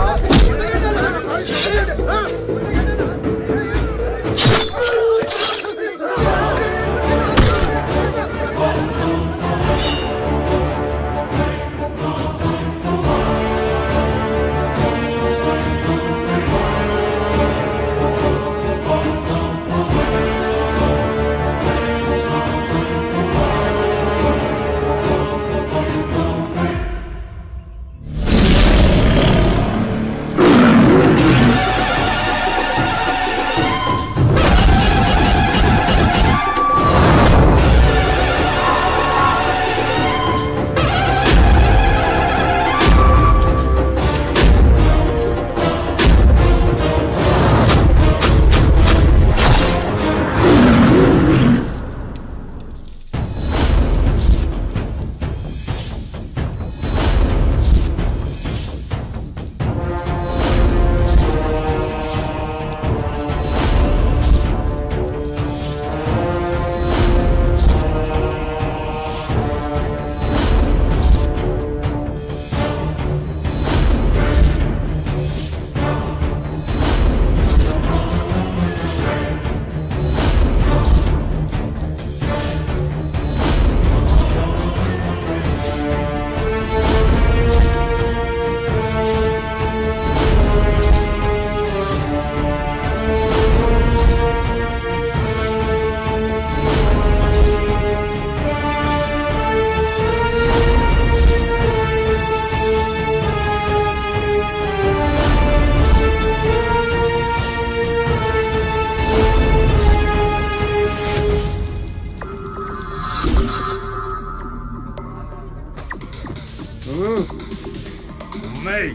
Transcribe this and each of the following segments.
అమ్మాయి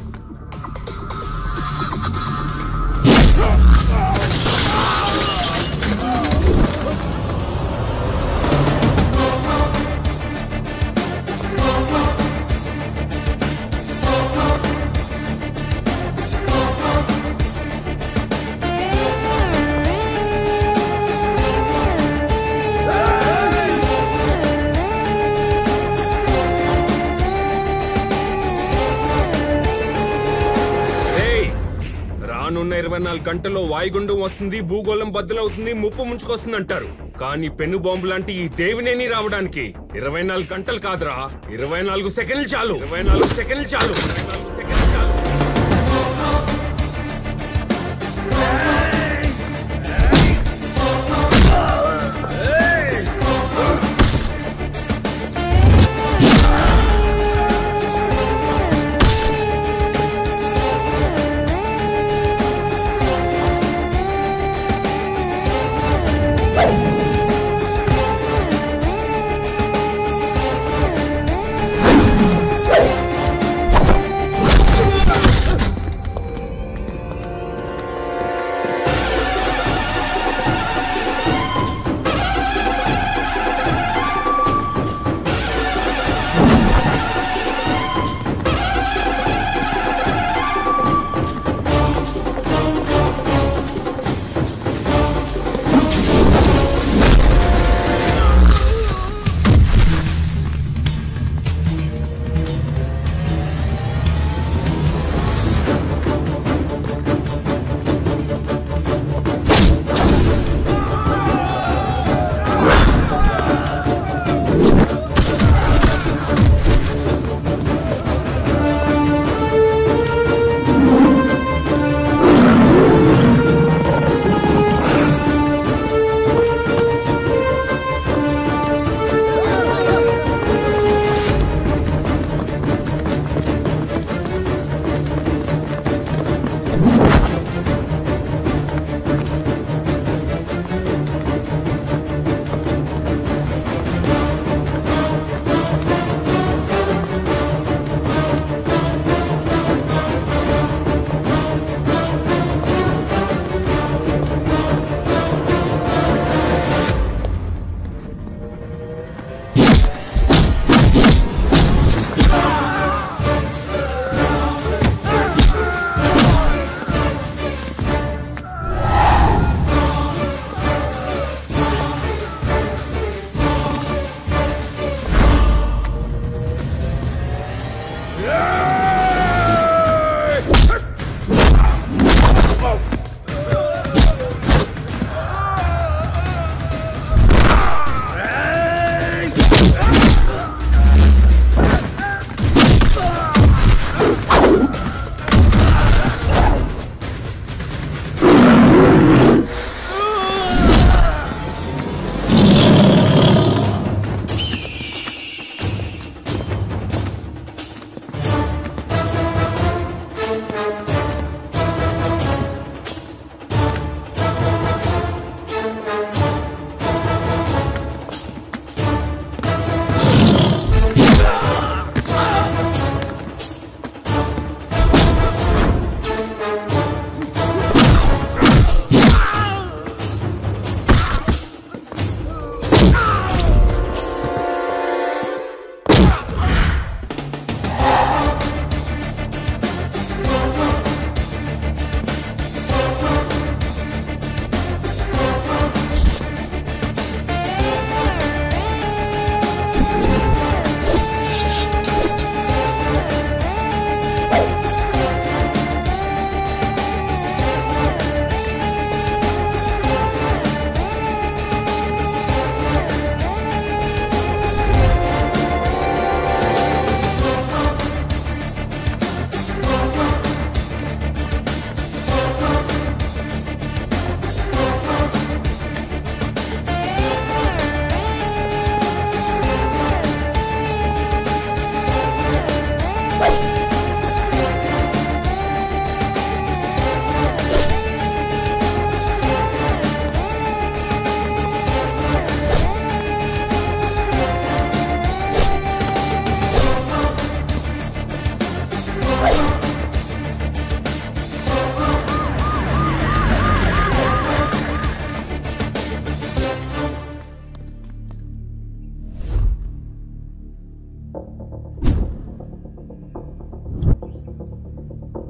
ఏయ్! రానున్న ఇరవై నాలుగు గంటల్లో వాయుగుండం వస్తుంది భూగోళం బద్దలవుతుంది ముప్పు ముంచుకొస్తుంది అంటారు కానీ పెన్ను బాంబు లాంటి ఈ దేవినేని రావడానికి ఇరవై నాలుగు గంటలు కాదురా ఇరవై నాలుగు సెకండ్లు చాలు ఇరవై నాలుగు సెకండ్లు చాలు ఇరవై నాలుగు సెకండ్లు చాలు ఆ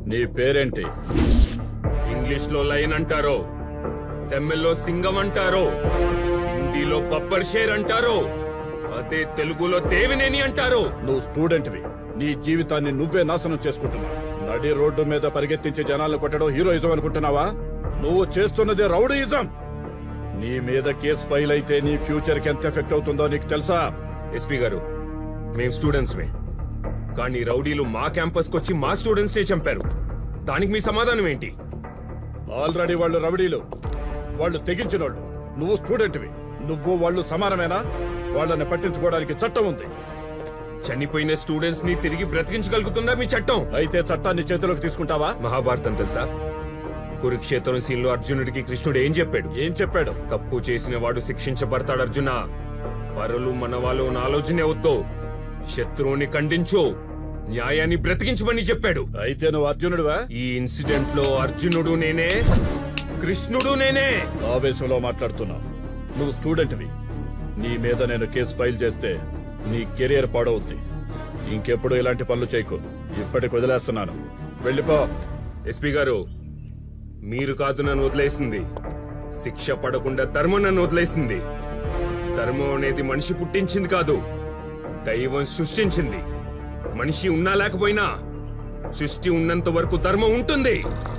నీ పేరేంటి ఇంగ్లీష్ లో లైన్ అంటారు తమిళ్లో సింగం అంటారు హిందీలో బబ్బర్ షేర్ అంటారు అదే తెలుగులో దేవినేని అంటారు నువ్వు స్టూడెంట్వి నీ జీవితాన్ని నువ్వే నాశనం చేసుకుంటున్నావు నడి రోడ్డు మీద పరిగెత్తించే జనాలను కొట్టడం హీరోయిజం అనుకుంటున్నావా నువ్వు చేస్తున్నది రౌడీయిజం నీ మీద కేసు ఫైల్ అయితే నీ ఫ్యూచర్ కి ఎంత ఎఫెక్ట్ అవుతుందో నీకు తెలుసా ఎస్పీ గారు మేము స్టూడెంట్స్ మే కానీ రౌడీలు మా క్యాంపస్ వచ్చి మా స్టూడెంట్స్ నే చంపారు దానికి మీ సమాధానం ఏంటి ఆల్రెడీ వాళ్ళు రౌడీలు వాళ్ళు తెగించినోళ్ళు నువ్వు స్టూడెంట్వి నువ్వు వాళ్ళు సమానమేనా వాళ్ళని పట్టించుకోవడానికి చట్టం ఉంది చనిపోయిన స్టూడెంట్స్ ని తిరిగి బ్రతికించగలుగుతుందా మీ చట్టం అయితే చట్టాన్ని చేతిలోకి తీసుకుంటావా మహాభారతం తెలుసా కురుక్షేత్రం సీన్ లో అర్జునుడికి కృష్ణుడు ఏం చెప్పాడు ఏం చెప్పాడు తప్పు చేసిన వాడు శిక్షించబడతాడు అర్జున పరులు మనవాళ్ళు ఉన్న ఆలోచనే వద్దు శత్రువుని ఖండించు న్యాయాన్ని బ్రతికించమని చెప్పాడు అయితే నువ్వు అర్జునుడివా ఈ ఇన్సిడెంట్ లో అర్జునుడు నేనే కృష్ణుడు నేనే ఆవేశంలో మాట్లాడుతున్నావు నువ్వు స్టూడెంట్వి నీ మీద నేను కేసు ఫైల్ చేస్తే నీ కెరియర్ పాడవుద్ది ఇంకెప్పుడు ఇలాంటి పనులు చేయకు ఇప్పటికి వదిలేస్తున్నాను వెళ్ళిపో ఎస్పీ గారు మీరు కాదు నన్ను వదిలేసింది శిక్ష పడకుండా ధర్మం నన్ను వదిలేసింది ధర్మం అనేది మనిషి పుట్టించింది కాదు దైవం సృష్టించింది మనిషి ఉన్నా లేకపోయినా సృష్టి ఉన్నంత వరకు ధర్మం ఉంటుంది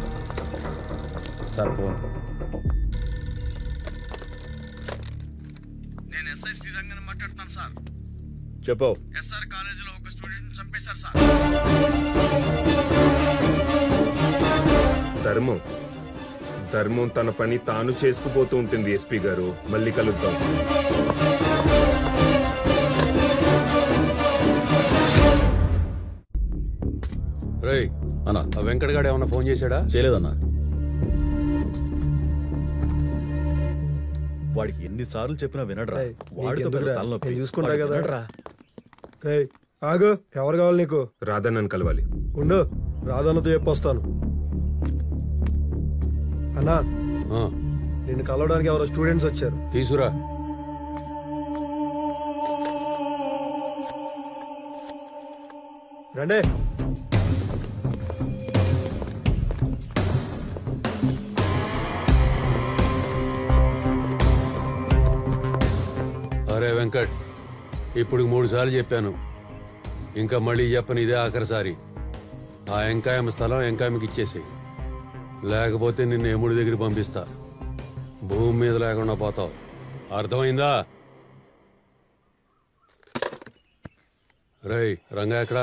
సార్ ఫోన్ నేను ఎస్ఐ శ్రీరంగన్ మాట్లాడుతున్నాను సార్ చెప్పు ఎస్ఆర్ కాలేజీలో ఒక స్టూడెంట్ చంపేశారు సార్ ధర్మం ధర్మం తన పని తాను చేసుకుపోతూ ఉంటుంది ఎస్పీ గారు మళ్ళీ కలుద్దాం రేయ్ అన్నా ఆ వెంకటగాడు ఏమన్నా ఫోన్ చేశాడా చేయలేదన్నా వాడికి ఎన్నిసార్లు చెప్పినా వినడరా ఏయ్, వాడితో నీకెందుకురా? పెద్ద తలనొప్పి నేను చూసుకుంటా వాడికి కదా. వినడురా. ఏయ్ ఆగు ఎవరు కావాలి నీకు రాధా నన్ను కలవాలి ఉండు రాధన్నతో చెప్పొస్తాను అన్నా ఆ, నిన్ను కలవడానికి ఎవరో స్టూడెంట్స్ వచ్చారు తీసురా రండే అరే వెంకట్ ఇప్పుడు మూడు సార్లు చెప్పాను ఇంకా మళ్ళీ చెప్పను ఇదే ఆఖరిసారి ఆ ఎంకాయమ్మ స్థలం ఎంకాయమ్మకి ఇచ్చేసి లేకపోతే నిన్ను ఎముడి దగ్గర పంపిస్తా భూమి మీద లేకుండా పోతావు అర్థమైందా రేయ్ రంగా ఎక్కడా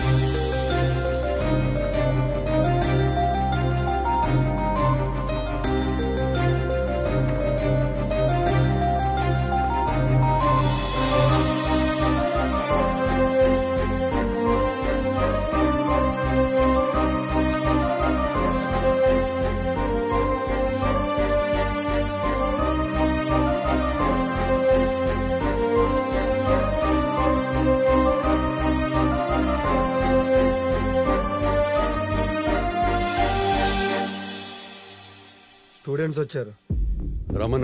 స్టూడెంట్స్ వచ్చారు రమను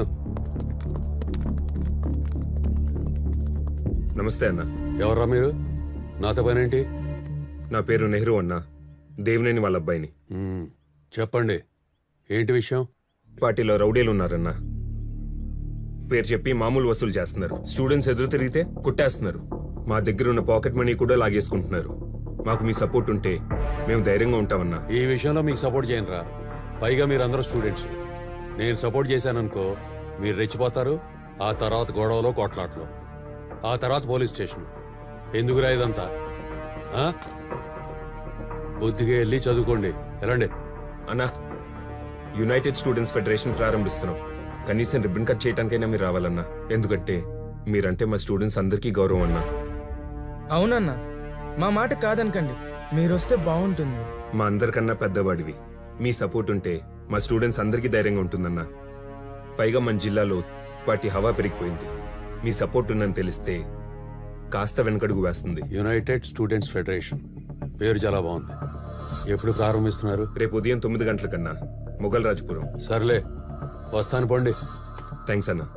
నమస్తే అన్న ఎవర్రా మీరు నాతో పనేంటి నా పేరు నెహ్రూ అన్న దేవినేని వాళ్ళ అబ్బాయిని మ్మ్. చెప్పండి ఏంటి విషయం పార్టీలో రౌడీలు ఉన్నారన్న పేరు చెప్పి మామూలు వసూలు చేస్తున్నారు స్టూడెంట్స్ ఎదురు తిరిగితే కుట్టేస్తున్నారు మా దగ్గర ఉన్న పాకెట్ మనీ కూడా లాగేసుకుంటున్నారు మాకు మీ సపోర్ట్ ఉంటే మేము ధైర్యంగా ఉంటామన్నా ఈ విషయంలో మీకు సపోర్ట్ చేయనురా పైగా మీరందరూ స్టూడెంట్స్ నేను సపోర్ట్ చేశాననుకో మీరు రెచ్చిపోతారు ఆ తర్వాత గొడవలో కొట్లాట్లు ఆ తర్వాత పోలీస్ స్టేషన్ ఎందుకురా ఇదంతా ఆ? బుద్ధిగా వెళ్ళి చదువుకోండి వెళ్ళండి అన్నా యునైటెడ్ స్టూడెంట్స్ ఫెడరేషన్ ప్రారంభిస్తున్నాం కనీసం రిబ్బన్ కట్ చేయడానికైనా మీరు రావాలన్నా ఎందుకంటే మీరంటే మా స్టూడెంట్స్ అందరికీ గౌరవం అన్నా అవునన్నా మా మాట కాదనకండి మీరొస్తే బాగుంటుంది మా అందరికన్నా పెద్దవాడివి మీ సపోర్ట్ ఉంటే మా స్టూడెంట్స్ అందరికీ ధైర్యంగా ఉంటుందన్నా పైగా మన జిల్లాలో వాటి హవా పెరిగిపోయింది మీ సపోర్ట్ ఉందని తెలిస్తే కాస్త వెనకడుగు వేస్తుంది యునైటెడ్ స్టూడెంట్స్ ఫెడరేషన్ పేరు చాలా బాగుంది ఎప్పుడు ప్రారంభిస్తున్నారు రేపు ఉదయం తొమ్మిది గంటల కన్నా మొఘల్ రాజ్పురం సర్లే వస్తాను పండి థ్యాంక్స్ అన్నా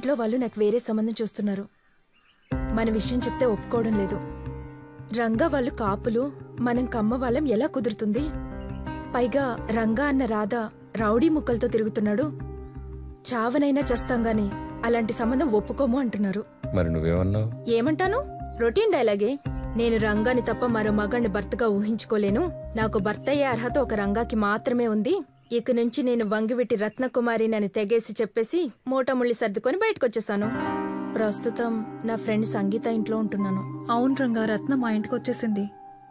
ఇంట్లో వాళ్ళు నాకు వేరే సంబంధం చూస్తున్నారు మన విషయం చెప్తే ఒప్పుకోవడం లేదు రంగా వాళ్ళు కాపులు మనం కమ్మ వాళ్ళం ఎలా కుదురుతుంది పైగా రంగా అన్న రాధ రౌడీ ముక్కలతో తిరుగుతున్నాడు చావనైనా చస్తాం గాని అలాంటి సంబంధం ఒప్పుకోము అంటున్నారు మరి నువ్వేమన్నావు ఏమంటాను రొటీన్ డైలాగే నేను రంగాని తప్ప మరో మగాన్ని భర్తగా ఊహించుకోలేను నాకు భర్త అయ్యే అర్హత ఒక రంగాకి మాత్రమే ఉంది ఇక నుంచి నేను వంగివిటి రత్నకుమారిని అని తెగేసి చెప్పేసి మూటముళ్ళి సర్దుకొని బయటకొచ్చేసాను ప్రస్తుతం నా ఫ్రెండ్ సంగీత ఇంట్లో ఉంటున్నాను అవును రంగా రత్న మా ఇంటికి వచ్చేసింది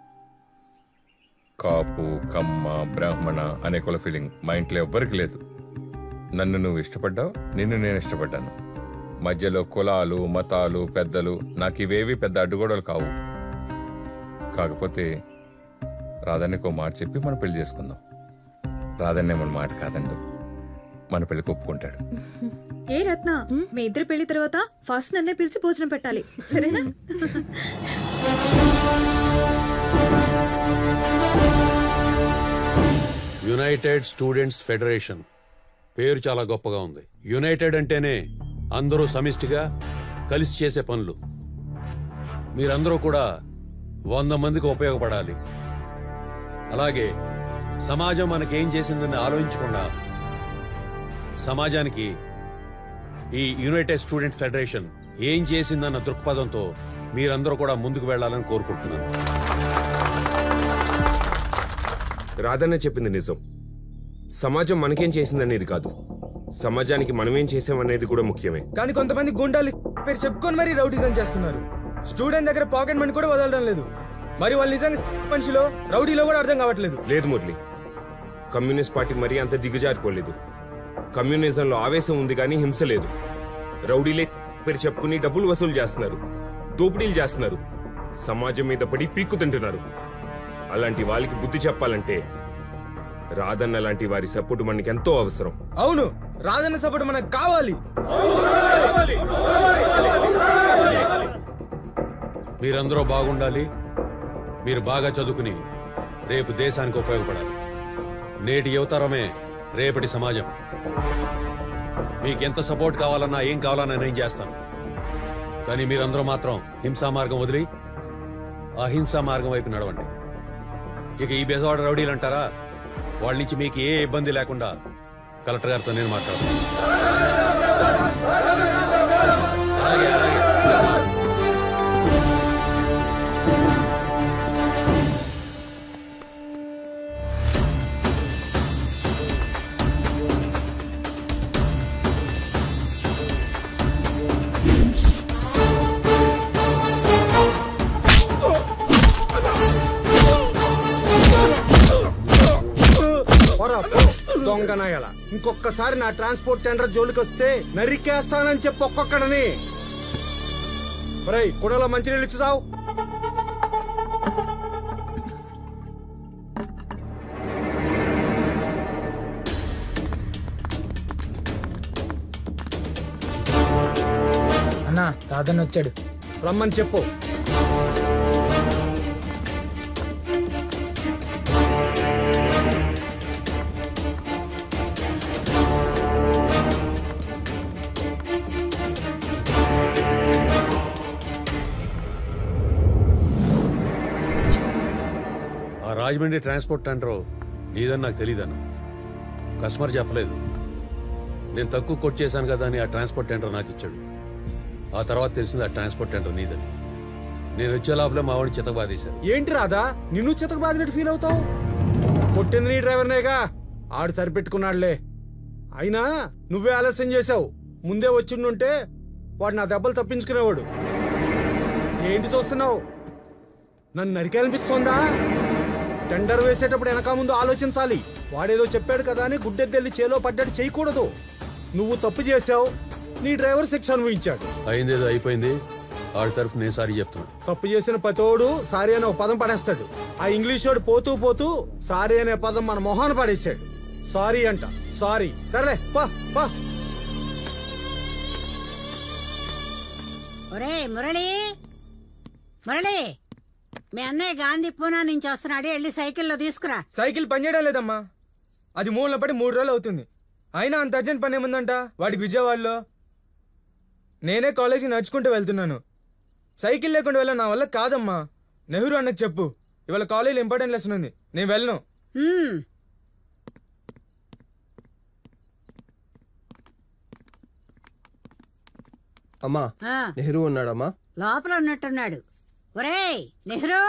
కాపు కమ్మ బ్రాహ్మణ అనే కుల ఫీలింగ్ మా ఇంట్లో ఎవ్వరికి లేదు నన్ను నువ్వు ఇష్టపడ్డావు నిన్ను నేను ఇష్టపడ్డాను మధ్యలో కులాలు మతాలు పెద్దలు నాకు ఇవేవి పెద్ద అడ్డుగోడలు కావు కాకపోతే రాధన్నకో మాట చెప్పి మనం పెళ్లి చేసుకుందాం రాధన్నే మన మాట కాదండు మన పెళ్లికి ఒప్పుకుంటాడు ఏ రత్న మీ ఇద్దరు పెళ్లి తర్వాత ఫస్ట్ నన్నే పిలిచి భోజనం పెట్టాలి సరేనా యునైటెడ్ స్టూడెంట్స్ ఫెడరేషన్ పేరు చాలా గొప్పగా ఉంది యునైటెడ్ అంటేనే అందరూ సమిష్టిగా కలిసి చేసే పనులు మీరందరూ కూడా వంద మందికి ఉపయోగపడాలి అలాగే సమాజం మనకేం చేసిందని ఆలోచించకుండా సమాజానికి ఈ యునైటెడ్ స్టూడెంట్ ఫెడరేషన్ ఏం చేసిందన్న దృక్పథంతో మీరందరూ కూడా ముందుకు వెళ్ళాలని కోరుకుంటున్నాను రాధన్న చెప్పింది నిజం సమాజం మనకేం చేసిందనేది కాదు సమాజానికి మనమేం చేసామనేది కూడా ముఖ్యమే కానీ కొంతమంది గుండాలు పేరు చెప్పుకొని మరీ రౌడీజం చేస్తున్నారు స్టూడెంట్ దగ్గర పాకెట్ మనీ కూడా వదలడం లేదు మరి వాళ్ళు నిజంగా మనిషిలో రౌడీలో కూడా అర్థం కావట్లేదు లేదు మురళి కమ్యూనిస్ట్ పార్టీ మరీ అంత దిగజారిపోలేదు కమ్యూనిజంలో ఆవేశం ఉంది కానీ హింస లేదు రౌడీలే పేరు చెప్పుకుని డబ్బులు వసూలు చేస్తున్నారు దోపిడీలు చేస్తున్నారు సమాజం మీద పడి పీక్కు తింటున్నారు అలాంటి వాళ్ళకి బుద్ధి చెప్పాలంటే రాధన్న లాంటి వారి సపోర్ట్ మనకి ఎంతో అవసరం అవును రాజన్న సపోర్ట్ మనకు కావాలి మీరందరూ బాగుండాలి మీరు బాగా చదువుకుని రేపు దేశానికి ఉపయోగపడాలి నేటి యువతరమే రేపటి సమాజం మీకెంత సపోర్ట్ కావాలన్నా ఏం కావాలన్నా నేను చేస్తాను కానీ మీరందరూ మాత్రం హింసా మార్గం వదిలి అహింసా మార్గం వైపు నడవండి ఇక ఈ బెజవాడ రౌడీలు అంటారా వాళ్ళ నుంచి మీకు ఏ ఇబ్బంది లేకుండా కలెక్టర్ గారితో నేను మాట్లాడతాను అలాగే అలాగే పోరా, పో. దొంగ నాయాల ఇంకొకసారి నా ట్రాన్స్పోర్ట్ టెండర్ జోలికి వస్తే నరికేస్తానని చెప్పి ఒక్కొక్కడని ఒరేయ్ కుడలో మంచినీళ్ళు ఇచ్చి సావు అన్నా రాధన్ వచ్చాడు రమ్మని చెప్పు ఆ రాజమండ్రి ట్రాన్స్పోర్ట్ టెండర్ నీదని నాకు తెలియదన్న కస్టమర్ చెప్పలేదు నేను తక్కువ కొట్ చేశాను కదా అని ఆ ట్రాన్స్పోర్ట్ టెండర్ నాకు ఇచ్చాడు ఆ తర్వాత తెలిసింది ఆ ట్రాన్స్పోర్ట్ టెండర్ నీదని నేను వచ్చే లోపలే మా వాడిని చితబాదేశాను ఏంటి రాదా నిన్ను చితక బాధినట్టు ఫీల్ అవుతావు కొట్టింది నీ డ్రైవర్నేగా ఆడు సరిపెట్టుకున్నాడులే అయినా నువ్వే ఆలస్యం చేశావు ముందే వచ్చిండుంటే వాడు నా దెబ్బలు తప్పించుకునేవాడు ఏంటి చూస్తున్నావు నన్ను నరికేనిపిస్తోందా టెండర్ వేసేటప్పుడు వెనక ముందు ఆలోచించాలి వాడేదో చెప్పాడు కదా అని గుడ్డెద్దెల్లి చేలో పడ్డాడు చేయకూడదు నువ్వు తప్పు చేశావు నీ డ్రైవర్ శిక్ష అనుభవించాడు అయిందేదో అయిపోయింది ఆడి తరఫు నేను సారీ చెప్తున్నా తప్పు చేసిన పతోడు సారీ అనే ఒక పదం పడేస్తాడు ఆ ఇంగ్లీష్ వాడు పోతూ పోతూ సారీ అనే పదం మన మొహాన పడేశాడు సారీ అంట సారీ సరేలే పా పా ఒరే మురళి మురళి మీ అన్నయ్య గాంధీ పూనా నుంచి వస్తున్నాడు వెళ్ళి సైకిల్లో తీసుకురా సైకిల్ పనిచేయడం లేదమ్మా అది మూలలో పడి మూడు రోజులు అవుతుంది అయినా అంత అర్జెంట్ పని ఏముందంట వాడికి విజయవాడలో నేనే కాలేజీకి నడుచుకుంటూ వెళ్తున్నాను సైకిల్ లేకుండా వెళ్ళ నా వల్ల కాదమ్మా నెహ్రూ అన్నకు చెప్పు ఇవాళ కాలేజీలో ఇంపార్టెంట్ లెసన్ ఉంది నేను వెళ్ళను హ్మ్. అమ్మా ఆ, నెహ్రూ ఉన్నాడమ్మా లోపల ఉన్నట్టున్నాడు ఒరేయ్ నెహ్రూ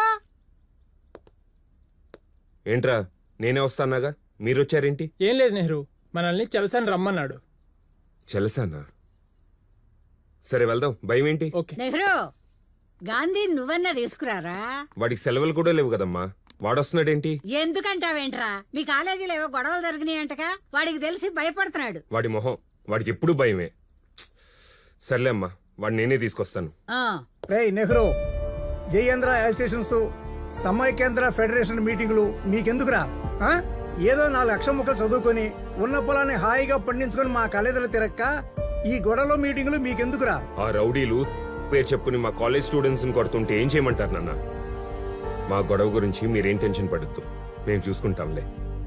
ఏంట్రా నేనే వస్తానాగా మీరొచ్చారేంటి ఏం లేదు నెహ్రూ మనల్ని చలసాని రమ్మన్నాడు చెలసానా సరే వెళ్దాం భయం ఏంటి నెహ్రూ గాంధీ నువ్వన్నా తీసుకురారా వాడికి సెలవులు కూడా లేవు కదమ్మా వాడొస్తున్నాడేంటి ఎందుకంటావేంట్రా మీ కాలేజీలో ఏవో గొడవలు జరిగినాయంటగా వాడికి తెలిసి భయపడుతున్నాడు వాడి మొహం వాడికి ఎప్పుడు భయమే సర్లే అమ్మా వాడు నేనే తీసుకొస్తాను ఆ రే నెహ్రూ జయేంద్ర అసోసియేషన్స్ సమైకేంద్ర ఫెడరేషన్ మీటింగులు మీకెందుకురా ఆ? ఏదో నాలుగు అక్షర ముక్కలు చదువుకొని ఉన్న పొలాన్ని హాయిగా పండించుకొని మా కళెదలు తిరక్క ఈ గొడవలో మీటింగులు మీకెందుకురా ఆ రౌడీలు పేరు చెప్పుకుని మా కాలేజ్ స్టూడెంట్స్ ని కొడుతుంటే ఏం చేయమంటారు నాన్న మా గొడవ గురించి మీరేం టెన్షన్ పడద్దు మేము చూసుకుంటాంలే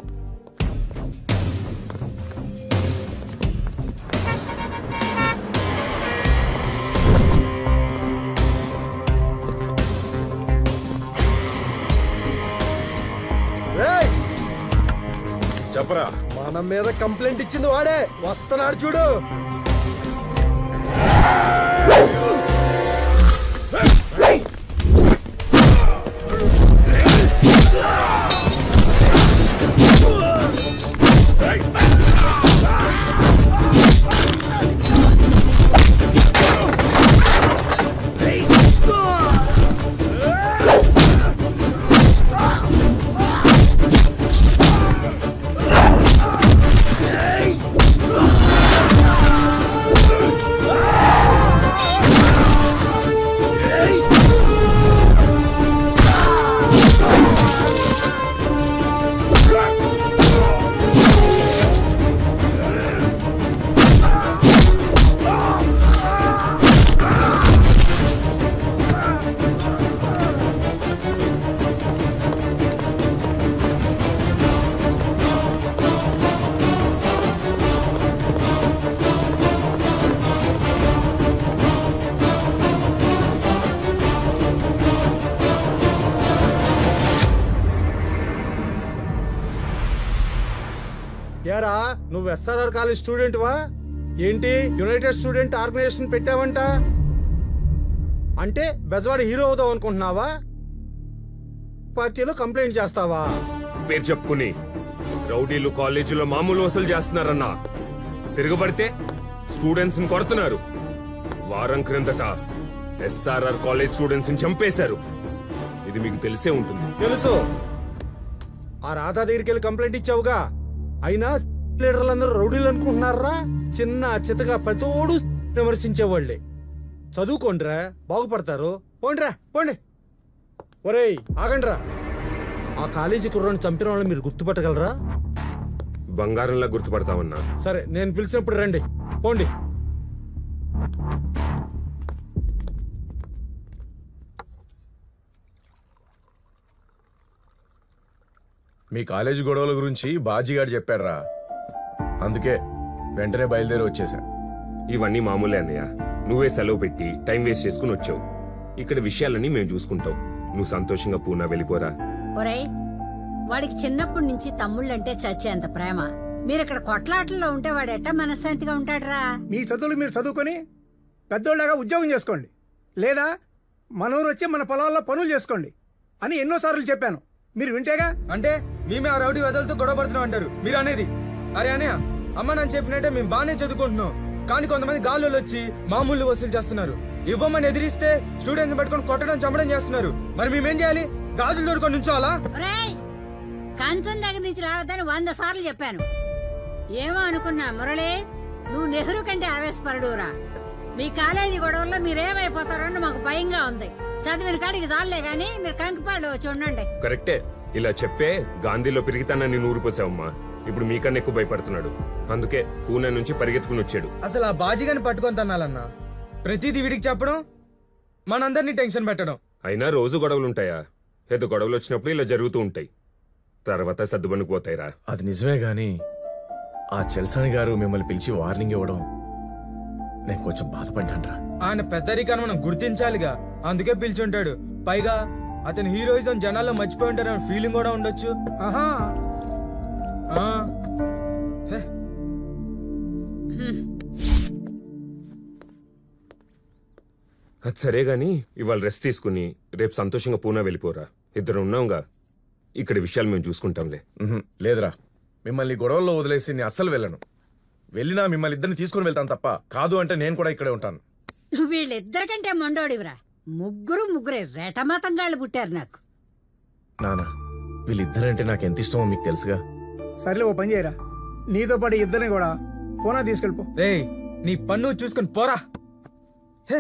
చెప్పరా మన మీద కంప్లైంట్ ఇచ్చింది వాడే వస్తున్నాడు చూడు యారా నువ్వు ఎస్ఆర్ఆర్ కాలేజ్ స్టూడెంట్ వా ఏంటి యునైటెడ్ స్టూడెంట్ ఆర్గనైజేషన్ పెట్టావంట అంటే బెజవాడ హీరో అవుదాం అనుకుంటున్నావా పార్టీలో కంప్లైంట్ చేస్తావా పేరు చెప్పుకుని రౌడీలు కాలేజీలో మామూలు వసూలు చేస్తున్నారన్నా తిరగబడితే స్టూడెంట్స్ ని కొడుతున్నారు వారం క్రిందట ఎస్ఆర్ఆర్ కాలేజ్ స్టూడెంట్స్ ని చంపేశారు ఇది మీకు తెలిసే ఉంటుంది తెలుసు ఆ రాధా దగ్గరికి వెళ్ళి కంప్లైంట్ ఇచ్చావుగా అయినా లీడర్లందరూ రౌడీలు అనుకుంటున్నారా చిన్న చితగా ప్రతోడు విమర్శించేవాళ్ళే చదువుకోండిరా బాగుపడతారు పోండిరా పోండి ఒరేయ్ ఆగండిరా ఆ కాలేజీ కుర్రాన్ని చంపిన వాళ్ళని మీరు గుర్తుపట్టగలరా బంగారంలా గుర్తుపడతామన్నా సరే నేను పిలిచినప్పుడు రండి పోండి మీ కాలేజీ గొడవల గురించి బాజీగాడు చెప్పాడురా అందుకే వెంటనే బయలుదేరి వచ్చేసా ఇవన్నీ మామూలే అన్నయ్య నువ్వే సెలవు పెట్టి టైం వేస్ట్ చేసుకుని వచ్చావు ఇక్కడ విషయాలన్నీ మేము చూసుకుంటాం నువ్వు సంతోషంగా పూనా వెళ్ళిపోరా ఒరేయ్ వాడికి చిన్నప్పటి నుంచి తమ్ముళ్ళంటే చచ్చేంత ప్రేమ మీరు ఇక్కడ కొట్లాటల్లో ఉంటే వాడు ఎట్టా మనశ్శాంతిగా ఉంటాడురా మీ చదువులు మీరు చదువుకొని పెద్దోళ్ళగా ఉద్యోగం చేసుకోండి లేదా మనూరు వచ్చి మన పొలాల్లో పనులు చేసుకోండి అని ఎన్నోసార్లు చెప్పాను మీరు వింటేగా అంటే మేమే ఆ రౌడీ వదలతో గొడవ పడుతున్నాం అంటారు మీరు అనేది అరే అనయ్య అమ్మ నన్ను చెప్పినట్టే మేము బాగానే చదువుకుంటున్నాం కానీ కొంతమంది గాల్లో వచ్చి మామూలు వసూలు చేస్తున్నారు ఇవ్వమని ఎదిరిస్తే స్టూడెంట్స్ పట్టుకొని కొట్టడం చంపడం చేస్తున్నారు మరి మేమేం చేయాలి గాజులు దొరుకుని నుంచోవాలా ఒరేయ్ కంచం దగ్గర నుంచి రావద్దని వంద సార్లు చెప్పాను ఏమో అనుకున్నా మురళి నువ్వు నెహ్రూ కంటే ఆవేశపరుడురా మీ కాలేజీ గొడవల్లో మీరేమైపోతారో అని మాకు భయంగా ఉంది చదివిన కాడికి చాలే గాని మీరు కంకిపాళ్ళు వచ్చి ఉండండి కరెక్టే ఇలా చెప్పే గాంధీలో పెరిగితానని నూరిపోసావమ్మా ఇప్పుడు మీకన్నా ఎక్కువ భయపడుతున్నాడు అందుకే పూణే నుంచి పరిగెత్తుకుని వచ్చాడు అసలు ఆ బాజీగాని పట్టుకొని తన్నాలన్నా ప్రతిదీ వీడికి చెప్పడం మనందరినీ టెన్షన్ పెట్టడం అయినా రోజు గొడవలు ఉంటాయా ఏదో గొడవలు వచ్చినప్పుడు ఇలా జరుగుతూ ఉంటాయి తర్వాత సర్దుబనుకు పోతాయిరా అది నిజమే గాని ఆ చెల్సాని గారు మిమ్మల్ని పిలిచి వార్నింగ్ ఇవ్వడం నేను కొంచెం బాధపడ్డాన్రా ఆయన పెద్దరికాన్ని మనం గుర్తించాలిగా అందుకే పిలిచుంటాడు పైగా అతని హీరోయిజం జనాల్లో మర్చిపోయి ఉంటారని ఫీలింగ్ కూడా ఉండొచ్చు ఆహా ఆ, అది సరే గాని ఇవాళ రెస్ట్ తీసుకుని రేపు సంతోషంగా పూనా వెళ్ళిపోరా ఇద్దరు ఉన్నాంగా ఇక్కడ విషయాలు మేము చూసుకుంటాంలే ఉహుం, లేదురా మిమ్మల్ని గొడవల్లో వదిలేసి నేను అస్సలు వెళ్ళను వెళ్ళినా మిమ్మల్ని ఇద్దరిని తీసుకుని వెళ్తాను తప్ప కాదు అంటే నేను కూడా ఇక్కడే ఉంటాను నువ్వు వీళ్ళిద్దరికంటే మొండోడివిరా ముగ్గురు ముగ్గురే రెటమతంగాళ్ళు పుట్టారు నాకు నానా వీళ్ళిద్దరంటే నాకు ఎంత ఇష్టమో మీకు తెలుసుగా సర్లే ఓ పని చేయరా నీతో పాటు ఇద్దరిని కూడా పూనా తీసుకెళ్ళిపో రే నీ పన్ను చూసుకొని పోరా హే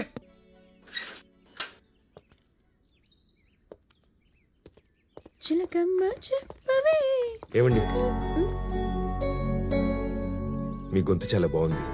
చిలకమ్మ చెప్పవే ఏమండి మీ గొంతు చాలా బాగుంది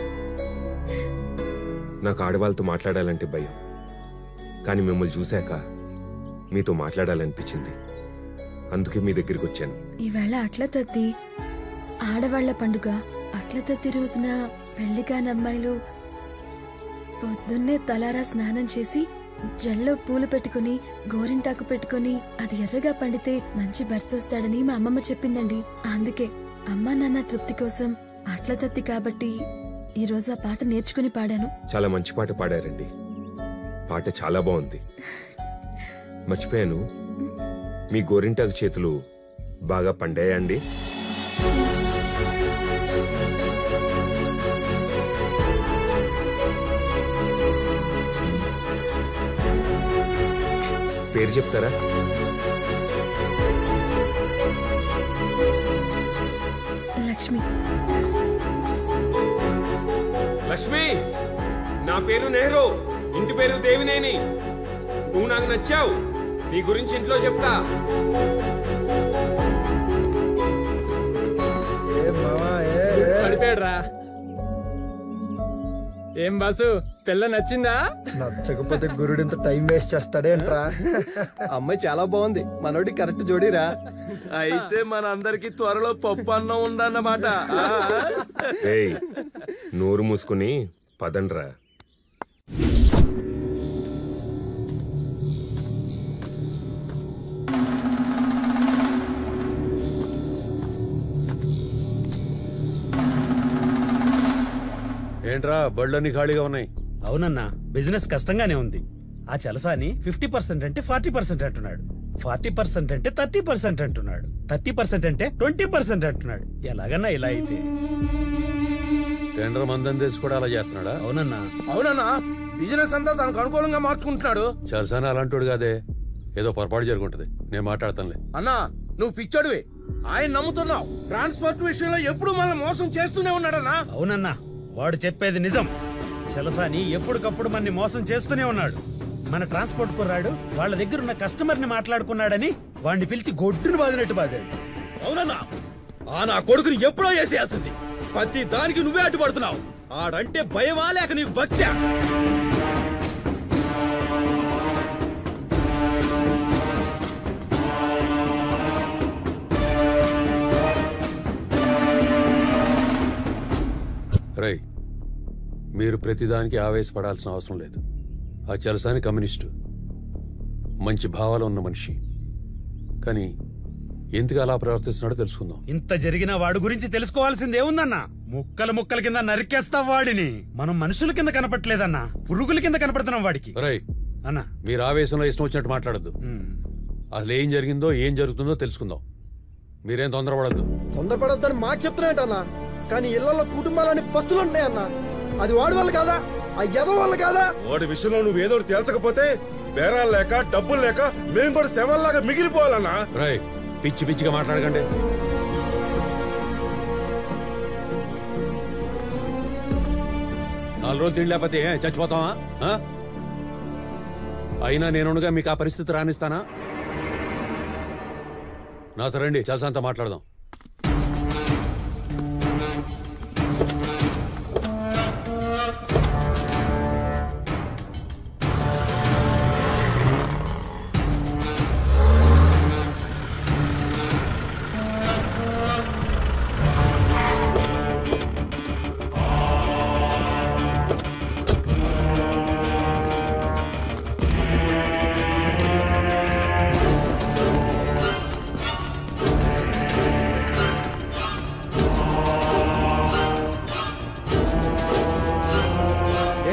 నాకు ఆడవాళ్ళతో మాట్లాడాలంటే భయం కానీ మిమ్మల్ని చూశాక మీతో మాట్లాడాలనిపించింది అందుకే మీ దగ్గరికి వచ్చాను ఈవేళ అట్ల తత్తి ఆడవాళ్ల పండుగ అట్ల తత్తి రోజున పెళ్లి కాని అమ్మాయిలు పొద్దున్నే తలారా స్నానం చేసి జల్లో పూలు పెట్టుకుని గోరింటాకు పెట్టుకుని అది ఎర్రగా పండితే మంచి భర్త వస్తాడని మా అమ్మమ్మ చెప్పిందండి అందుకే అమ్మా నాన్న తృప్తి కోసం అట్ల తత్తి కాబట్టి ఈ రోజు ఆ పాట నేర్చుకుని పాడాను చాలా మంచి పాట పాడారండి పాట చాలా బాగుంది మర్చిపోయాను మీ గోరింటాకు చేతులు బాగా పండాయా అండి పేరు చెప్తారా లక్ష్మి లక్ష్మి నా పేరు నెహ్రూ ఇంటి పేరు దేవినేని నువ్వు నాకు నచ్చావు నీ గురించి ఇంట్లో చెప్తా పడిపోయాడురా ఏం బాసు పిల్ల నచ్చిందా నచ్చకపోతే గురుడు ఇంత టైం వేస్ట్ చేస్తాడేంట్రా అమ్మాయి చాలా బాగుంది మనోడి కరెక్ట్ జోడీరా అయితే మనందరికి త్వరలో పప్పు అన్నం ఉందన్నమాట ఏయ్ నోరు మూసుకుని పదండ్రా ఏంట్రా బళ్ళన్నీ ఖాళీగా ఉన్నాయి అవునన్నా బిజినెస్ కష్టంగానే ఉంది ఆ చలసాని ఫిఫ్టీ పర్సెంట్ అంటే ఫార్టీ పర్సెంట్ అంటున్నాడు ఫార్టీ పర్సెంట్ అంటే థర్టీ పర్సెంట్ అంటున్నాడు థర్టీ పర్సెంట్ అంటే ట్వంటీ పర్సెంట్ అంటున్నాడు ఎలాగన్నా ఇలా అయితే టెండర్ మందని తెలిసి కూడా అలా చేస్తున్నాడా అవునన్నా అవునన్నా బిజినెస్ అంతా తనకు అనుకూలంగా మార్చుకుంటున్నాడు చలసాని అలాంటోడు కాదే ఏదో పొరపాటు జరుగుంటది నేను మాట్లాడతానులే అన్నా నువ్వు పిచ్చోడివి ఆయన నమ్ముతున్నావు ట్రాన్స్పోర్ట్ విషయంలో ఎప్పుడు మనల్ని మోసం చేస్తూనే ఉన్నాడన్నా అవునన్నా వాడు చెప్పేది నిజం చలసాని ఎప్పటికప్పుడు మనని మోసం చేస్తూనే ఉన్నాడు మన ట్రాన్స్పోర్ట్ కుర్రాడు వాళ్ళ దగ్గర ఉన్న కస్టమర్ ని మాట్లాడుకున్నాడని వాడిని పిలిచి గొడ్డును బాదినట్టు బాదాడు అవునన్నా ఆ నా కొడుకుని ఎప్పుడో వేసేయాల్సింది ప్రతి దానికి నువ్వే అడ్డుపడుతున్నావు ఆడంటే భయమా లేక నీకు భక్త్యా రై మీరు ప్రతిదానికి ఆవేశపడాల్సిన అవసరం లేదు ఆ చలసాని కమ్యూనిస్టు మంచి భావాలు ఉన్న మనిషి కానీ ఎందుకు అలా ప్రవర్తిస్తున్నాడో తెలుసుకుందాం ఇంత జరిగిన వాడి గురించి తెలుసుకోవాల్సింది ఏముందన్నా ముక్కలు ముక్కల కింద నరికేస్తాం వాడిని మనం మనుషుల కింద కనపట్లేదన్నా పురుగుల కింద కనపడుతున్నాం వాడికి రై అన్నా మీరు ఆవేశంలో ఇష్టం వచ్చినట్టు మాట్లాడద్దు అసలు ఏం జరిగిందో ఏం జరుగుతుందో తెలుసుకుందాం మీరేం తొందరపడద్దు తొందరపడొద్దని మాకు చెప్తున్నాయటన్నా కానీ ఇళ్లలో కుటుంబాలని పస్తులు ఉంటాయన్నా అది వాడి వల్ల కాదా ఆ ఎదో వల్ల కాదా వాడి విషయంలో నువ్వు ఏదో ఒకటి తేల్చకపోతే బేరాలు లేక డబ్బులు లేక మేము కూడా శవల్లాగా మిగిలిపోవాలన్నా రై పిచ్చి పిచ్చిగా మాట్లాడకండి నాలుగు రోజులు తిండి లేకపోతే ఏ, చచ్చిపోతావా ఆ? అయినా నేనుగా మీకు ఆ పరిస్థితి రానిస్తానా నాతో రండి చలసంత మాట్లాడదాం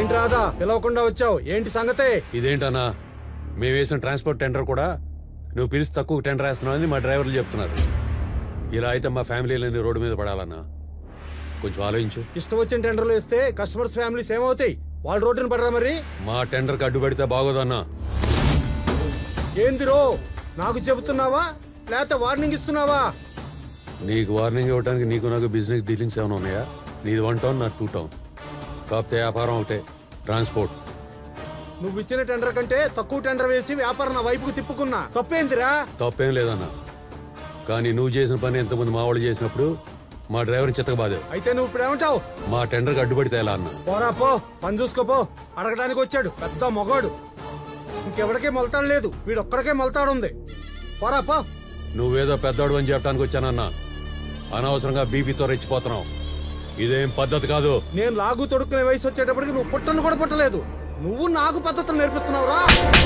ఏంటి రాదా పిలవకుండా వచ్చావు ఏంటి సంగతే ఇదేంటన్నా మేము వేసిన ట్రాన్స్పోర్ట్ టెండర్ కూడా నువ్వు పిలిచి తక్కువ టెండర్ వేస్తున్నావని మా డ్రైవర్లు చెప్తున్నారు ఇలా అయితే మా ఫ్యామిలీలన్నీ రోడ్డు మీద పడాలన్నా కొంచెం ఆలోచించు ఇష్టం వచ్చిన టెండర్లు వేస్తే కస్టమర్స్ ఫ్యామిలీస్ ఏమవుతాయి వాళ్ళు రోడ్డున పడరా మరి మా టెండర్కి అడ్డు పెడితే బాగోదన్నా ఏందిరో నాకు చెబుతున్నావా లేకపోతే వార్నింగ్ ఇస్తున్నావా నీకు వార్నింగ్ ఇవ్వడానికి నీకు నాకు బిజినెస్ డీలింగ్స్ ఏమైనా ఉన్నాయా నీది వన్ టౌన్ నాకు టూ టౌన్ కాకపోతే వ్యాపారం ఒకటే ట్రాన్స్పోర్ట్ నువ్వు ఇచ్చిన టెండర్ కంటే తక్కువ టెండర్ వేసి వ్యాపారం నా వైపుకు తిప్పుకున్నా తప్పేందిరా తప్పేం లేదన్నా కానీ నువ్వు చేసిన పని ఎంతమంది మా వాళ్ళు చేసినప్పుడు మా డ్రైవర్ని చిత్తకబాదావు అయితే నువ్వు ఇప్పుడు ఏమంటావు మా టెండర్కి అడ్డుపడితే ఎలా అన్నా పోరా పో పని చూసుకోపో అడగడానికి వచ్చాడు పెద్ద మొగాడు ఇంకెవడికే మొలతాడు లేదు వీడొక్కడికే మొలతాడు ఉంది పోరా పో నువ్వేదో పెద్దోడు అని చెప్పడానికి వచ్చానన్నా అనవసరంగా బీపీతో రెచ్చిపోతున్నావు ఇదేం పద్ధతి కాదు నేను లాగు తొడుక్కునే వయసు వచ్చేటప్పటికి నువ్వు పుట్టను కూడా పుట్టలేదు నువ్వు నాకు పద్ధతులు నేర్పిస్తున్నావురా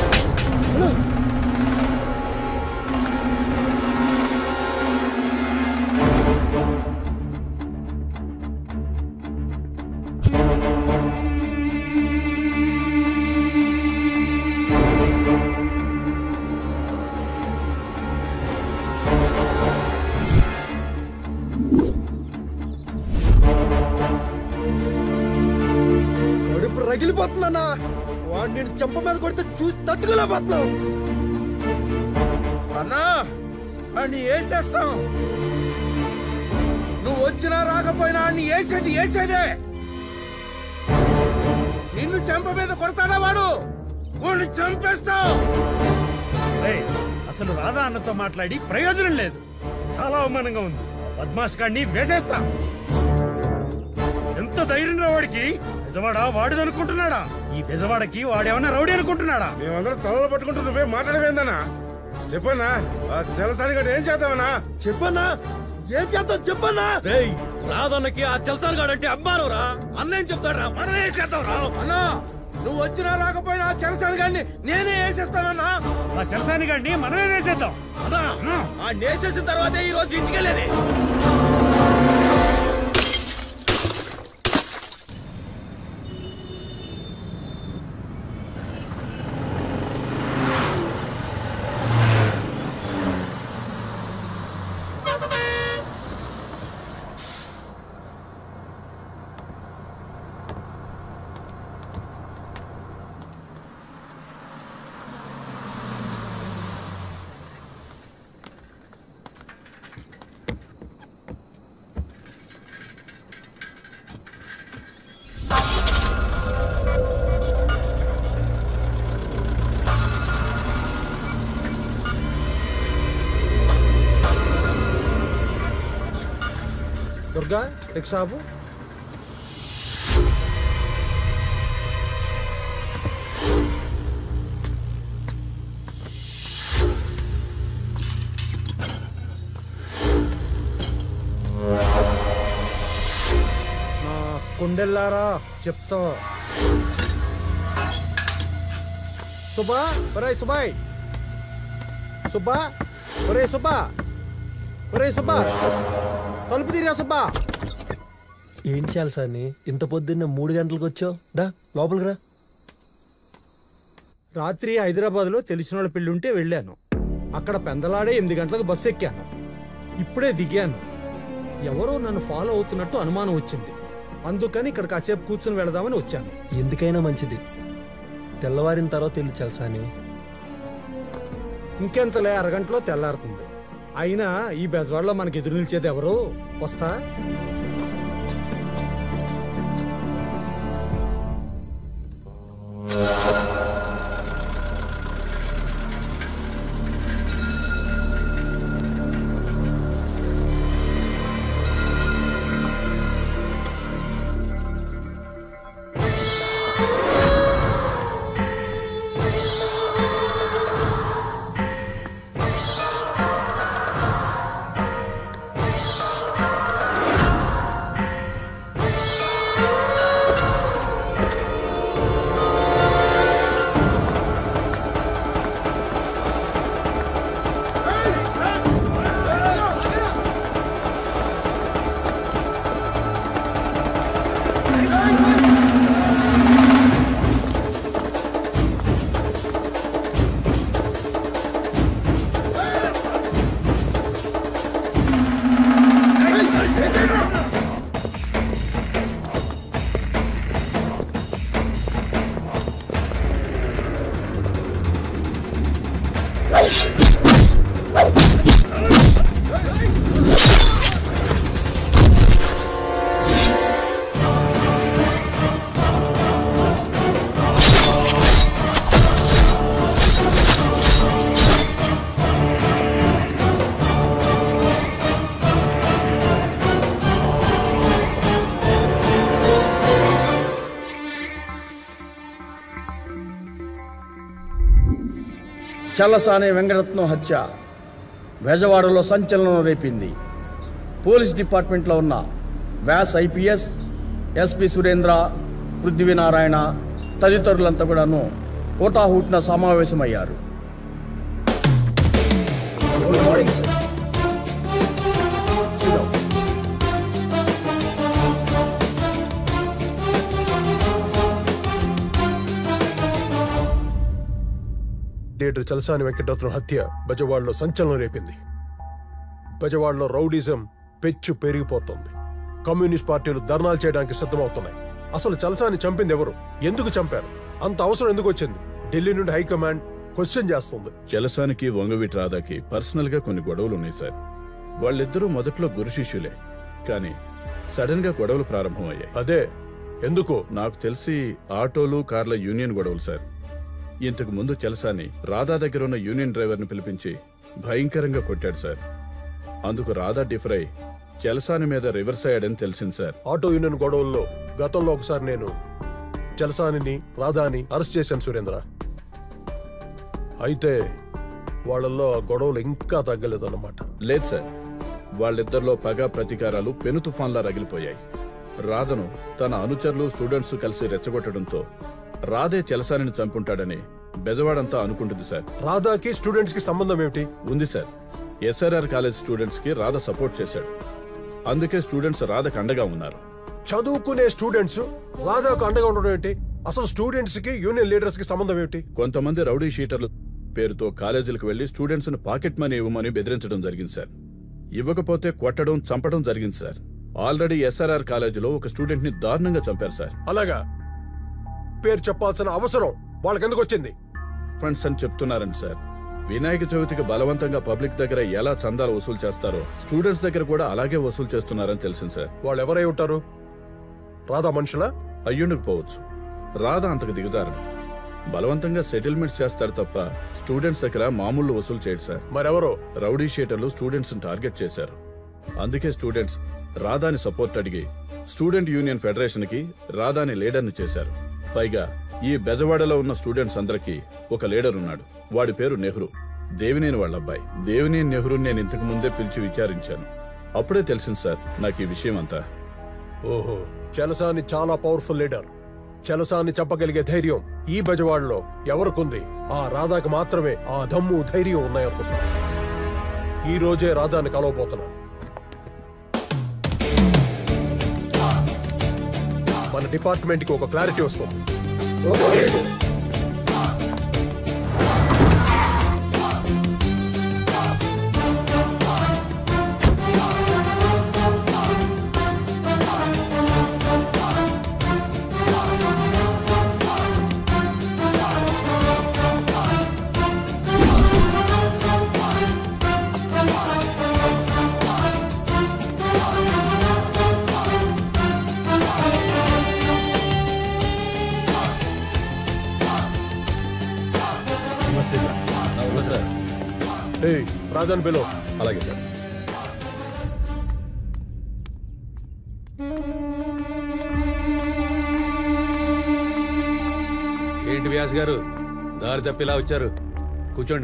కడుపు రగిలిపోతుందన్నా వాడు నేను చెంప మీద కొడితే చూసి తట్టుకోలేకపోతున్నావు అన్నా అన్ని వేసేస్తాం నువ్వు వచ్చినా రాకపోయినా అన్ని వేసేది వేసేదే నిన్ను చెంప మీద కొడతాడా వాడు వాడిని చంపేస్తావు ఏయ్, అసలు రాధా అన్నతో మాట్లాడి ప్రయోజనం లేదు చాలా అవమానంగా ఉంది పద్మాష్ గాడిని వేసేస్తా ఎంత ధైర్యం రా వాడికి బెజవాడ వాడిది అనుకుంటున్నాడా ఈ బెజవాడకి వాడేమన్నా రౌడీ అనుకుంటున్నాడా మేమందరం తలలు పట్టుకుంటూ నువ్వే మాట్లాడవేందన్నా చెప్పన్నా ఆ చలసారిగా ఏం చేద్దామన్నా చెప్పన్నా ఏం చేద్దాం చెప్పన్నా రేయ్ రాదన్నకి ఆ చల్సార్ గాడంటే అమ్మాను రా అన్నేం చెప్తాడు మనమే చేద్దాం రా అన్నా నువ్వు వచ్చినా రాకపోయినా ఆ చలసారి గాడిని నేనే వేసేస్తానన్నా ఆ చలసాని గాడిని మనమే వేసేద్దాం అన్నా ఆ వేసేసిన తర్వాతే ఈ రోజు ఇంటికి వెళ్ళేది దుర్గా రిక్షాబు నా కుండెల్లారా చెప్తా సుబ్బా ఒరేయ్ సుబ్బాయ్ సుబ్బా ఒరే సుబ్బా ఒరే సుబ్బా తలుపు తీరా సుబ్బా ఏం చేయాలి సార్ ఇంత పొద్దున్న మూడు గంటలకు వచ్చావు దా లోపలికి రా రాత్రి హైదరాబాద్లో తెలిసిన వాళ్ళ పెళ్లి ఉంటే వెళ్ళాను అక్కడ పెందలాడే ఎనిమిది గంటలకు బస్సు ఎక్కాను ఇప్పుడే దిగాను ఎవరో నన్ను ఫాలో అవుతున్నట్టు అనుమానం వచ్చింది అందుకని ఇక్కడ కాసేపు కూర్చుని వెళదామని వచ్చాను ఎందుకైనా మంచిది తెల్లవారిన తర్వాత వెళ్ళి చల్సాని ఇంకెంతలే అరగంటలో తెల్లారుతుంది అయినా ఈ బెజవాడలో మనకి ఎదురు నిలిచేది ఎవరు వస్తా చల్లసాని వెంకటరత్నం హత్య బెజవాడలో సంచలనం రేపింది పోలీస్ డిపార్ట్మెంట్లో ఉన్న వ్యాస్ ఐపీఎస్ ఎస్పి సురేంద్ర పృథ్వీనారాయణ తదితరులంతా కూడాను కోటాహూట్న సమావేశమయ్యారు good morning sir Sit down. Leader Chalasani Venkataratnam హత్య బెజవాడలో సంచలనం రేపింది బెజవాడలో రౌడిజం పెచ్చు పెరిగిపోతుంది కమ్యూనిస్ట్ పార్టీలు ధర్నాలు చేయడానికి సిద్ధమవుతున్నాయి అసలు చలసాని చంపింది ఎవరు ఎందుకు చంపారు అంత అవసరం ఎందుకు వచ్చింది ఢిల్లీ నుండి హైకమాండ్ క్వశ్చన్ చేస్తుంది జలసానికి వంగవీటి రాధాకి పర్సనల్ గా కొన్ని గొడవలు ఉన్నాయి సార్ వాళ్ళిద్దరూ మొదట్లో గురు శిష్యులే కానీ సడన్ గా గొడవలు ప్రారంభమయ్యాయి అదే ఎందుకు నాకు తెలిసి ఆటోలు కార్ల యూనియన్ గొడవలు సార్ ఇంతకు ముందు చలసాని రాధా దగ్గర ఉన్న యూనియన్ డ్రైవర్ని పిలిపించి భయంకరంగా కొట్టాడు సార్ అందుకు రాధా డిఫరై చలసాని మీద రివర్స్ అయ్యాడని తెలిసింది సార్ ఆటో యూనియన్ గొడవల్లో గతంలో ఒకసారి నేను చలసానిని రాధాని అరెస్ట్ చేశాను సురేంద్ర అయితే వాళ్ళల్లో ఆ గొడవలు ఇంకా తగ్గలేదన్నమాట లేదు సార్ వాళ్ళిద్దరిలో పగ ప్రతీకారాలు పెను తుఫాన్లా రగిలిపోయాయి రాధను తన అనుచరులు స్టూడెంట్స్ కలిసి రెచ్చగొట్టడంతో రాధే చలసానిని చంపుంటాడని బెజవాడంతా అనుకుంటుంది సార్ రాధాకి స్టూడెంట్స్ కి సంబంధం ఏమిటి ఉంది సార్ ఎస్ఆర్ఆర్ కాలేజ్ స్టూడెంట్స్ కి రాధ సపోర్ట్ చేశాడు అందుకే స్టూడెంట్స్ రాధకు అండగా ఉన్నారు చదువుకునే స్టూడెంట్స్ రాధాకు అండగా ఉండడం ఏంటి అసలు స్టూడెంట్స్ కి యూనియన్ లీడర్స్ కి సంబంధం ఏమిటి కొంతమంది రౌడీ షీటర్లు పేరుతో కాలేజీలకు వెళ్లి స్టూడెంట్స్ ను పాకెట్ మనీ ఇవ్వమని బెదిరించడం జరిగింది సార్ ఇవ్వకపోతే కొట్టడం చంపడం జరిగింది సార్ ఆల్రెడీ ఎస్ఆర్ఆర్ కాలేజీలో ఒక స్టూడెంట్ ని దారుణంగా చంపారు సార్ అలాగా పేరు చెప్పాల్సిన అవసరం వాళ్ళకెందుకు వచ్చింది ఫండ్స్ అని చెప్తున్నారండి సార్ వినాయక చవితికి బలవంతంగా పబ్లిక్ దగ్గర ఎలా చందాలు వసూలు చేస్తారో స్టూడెంట్స్ దగ్గర కూడా అలాగే వసూలు చేస్తున్నారని తెలిసింది సార్ వాళ్ళు ఎవరై ఉంటారు రాధా మనుషులా అయ్యుండకపోవచ్చు రాధా అంతకు దిగుతారు బలవంతంగా సెటిల్మెంట్స్ చేస్తారు తప్ప స్టూడెంట్స్ దగ్గర మామూలు వసూలు చేయడు సార్ మరెవరో రౌడీ షీటర్లు స్టూడెంట్స్ టార్గెట్ చేశారు అందుకే స్టూడెంట్స్ రాధాని సపోర్ట్ అడిగి స్టూడెంట్ యూనియన్ ఫెడరేషన్ కి రాధాని లీడర్ని చేశారు పైగా ఈ బెజవాడలో ఉన్న స్టూడెంట్స్ అందరికీ ఒక లీడర్ ఉన్నాడు వాడి పేరు నెహ్రూ దేవినేని వాళ్ళ అబ్బాయి దేవినేని నెహ్రూని నేను ఇంతకు ముందే పిలిచి విచారించాను అప్పుడే తెలిసింది సార్ నాకు ఈ విషయం అంతా ఓహో చలసాని చాలా పవర్ఫుల్ లీడర్ చలసాన్ని చెప్పగలిగే ధైర్యం ఈ బెజవాడలో ఎవరికుంది ఆ రాధాకి మాత్రమే ఆ దమ్ము ధైర్యం ఉన్నాయనుకుంటా ఈ రోజే రాధాని కలవబోతున్నా మన డిపార్ట్మెంట్ కి ఒక క్లారిటీ వస్తుంది నమస్తే సార్ నమస్తే ఏయ్ రాధాని పిలో అలాగే సార్ ఏంటి వ్యాస్ గారు దారి తప్పిలా వచ్చారు కూర్చోండి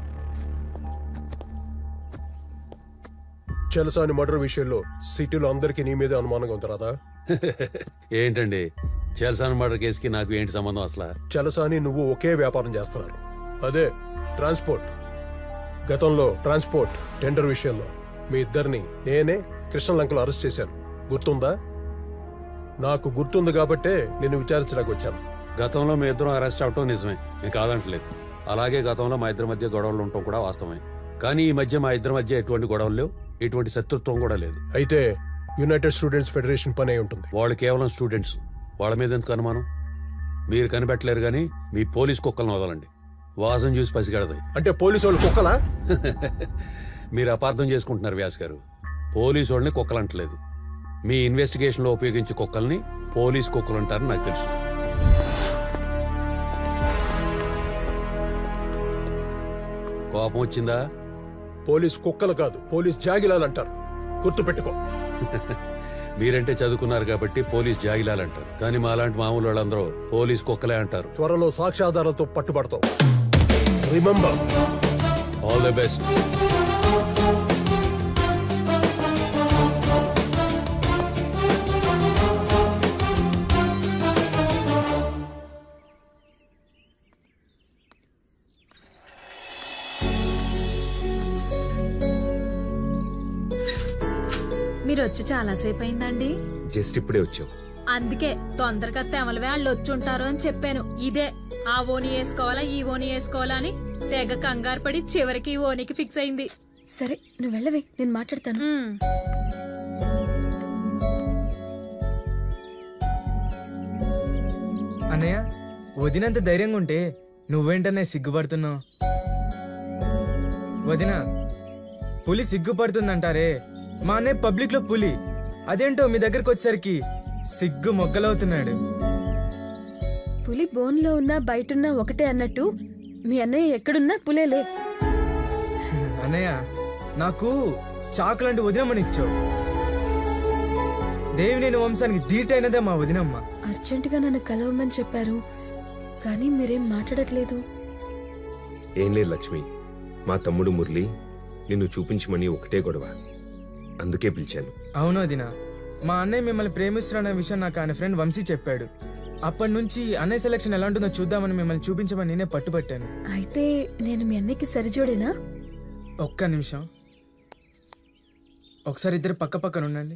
చలసాని మర్డర్ విషయంలో సిటీలో అందరికీ నీ మీదే అనుమానంగా ఉంది రాదా ఏంటండి చేల్సాన్ మర్డర్ కేసుకి నాకు ఏంటి సంబంధం అసలు చలసాని నువ్వు ఒకే వ్యాపారం చేస్తున్నారు అదే ట్రాన్స్పోర్ట్ గతంలో ట్రాన్స్పోర్ట్ టెండర్ విషయంలో మీ ఇద్దరిని నేనే కృష్ణలంకలో అరెస్ట్ చేశాను గుర్తుందా నాకు గుర్తుంది కాబట్టే నిన్ను విచారించడానికి వచ్చాను గతంలో మీ ఇద్దరం అరెస్ట్ అవటం నిజమే నేను కాదంటలేదు అలాగే గతంలో మా ఇద్దరి మధ్య గొడవలు ఉండటం కూడా వాస్తవమే కానీ ఈ మధ్య మా ఇద్దరి మధ్య ఎటువంటి గొడవలు లేవు ఎటువంటి శత్రుత్వం కూడా లేదు అయితే యునైటెడ్ స్టూడెంట్స్ ఫెడరేషన్ పని అయి ఉంటుంది వాళ్ళు కేవలం స్టూడెంట్స్ వాళ్ళ మీద ఎందుకు అనుమానం మీరు కనిపెట్టలేరు కానీ మీ పోలీస్ కుక్కలను వదలండి వాసన చూసి పసిగడతాయి అంటే పోలీసు వాళ్ళు కుక్కలా మీరు అపార్థం చేసుకుంటున్నారు వ్యాస్ గారు పోలీసు వాళ్ళని కుక్కలు అంటలేదు మీ ఇన్వెస్టిగేషన్ లో ఉపయోగించే కుక్కల్ని పోలీస్ కుక్కలు అంటారని నాకు తెలుసు కోపం వచ్చిందా పోలీస్ కుక్కలు కాదు పోలీస్ జాగిలాలు అంటారు గుర్తు పెట్టుకో మీరంటే చదువుకున్నారు కాబట్టి పోలీస్ జాగిలాలు అంటారు కానీ మా అలాంటి మామూలు వాళ్ళందరూ పోలీస్ కుక్కలే అంటారు త్వరలో సాక్ష్యాధారాలతో పట్టుబడతావు రిమెంబర్ ఆల్ ది బెస్ట్ మీరు వచ్చి చాలాసేపు అయిందండి జస్ట్ ఇప్పుడే వచ్చావు అందుకే తొందరగా తెమల వాళ్ళు వచ్చి ఉంటారు అని చెప్పాను ఇదే ఆ ఓని వేసుకోవాలా ఈ ఓని వేసుకోవాలా అని తెగ కంగారు పడి చివరికి ఈ ఓనికి ఫిక్స్ అయింది సరే నువ్వు వెళ్ళవే నేను మాట్లాడతాను అన్నయ్య వదినంత ధైర్యంగా ఉంటే నువ్వేంటనే సిగ్గుపడుతున్నావు వదిన పులి సిగ్గుపడుతుందంటారే మా అన్నయ్య పబ్లిక్ లో పులి అదేంటో మీ దగ్గరకు వచ్చేసరికి సిగ్గు మొగ్గలవుతున్నాడు పులి బోన్లో ఉన్నా బయటున్నా ఒకటే అన్నట్టు మీ అన్నయ్య ఎక్కడున్నా పులేలే అన్నయ్య నాకు చాకులాంటి వదినమ్మని ఇచ్చావు దేవినేని వంశానికి ధీటైనదే మా వదినమ్మ అర్జెంటుగా నన్ను కలవమని చెప్పారు కానీ మీరేం మాట్లాడట్లేదు ఏం లేదు లక్ష్మి మా తమ్ముడు మురళి నిన్ను చూపించమని ఒకటే గొడవ అందుకే పిలిచాను అవును వదిన మా అన్నయ్య మిమ్మల్ని ప్రేమిస్తున్నాడనే విషయం నాకు ఆయన ఫ్రెండ్ వంశీ చెప్పాడు అప్పటి నుంచి అన్నయ్య సెలక్షన్ ఎలా ఉంటుందో చూద్దామని మిమ్మల్ని చూపించమని నేనే పట్టుబట్టాను అయితే నేను మీ అన్నయ్యకి సరిజోడేనా ఒక్క నిమిషం ఒకసారి ఇద్దరు పక్క పక్కన ఉండండి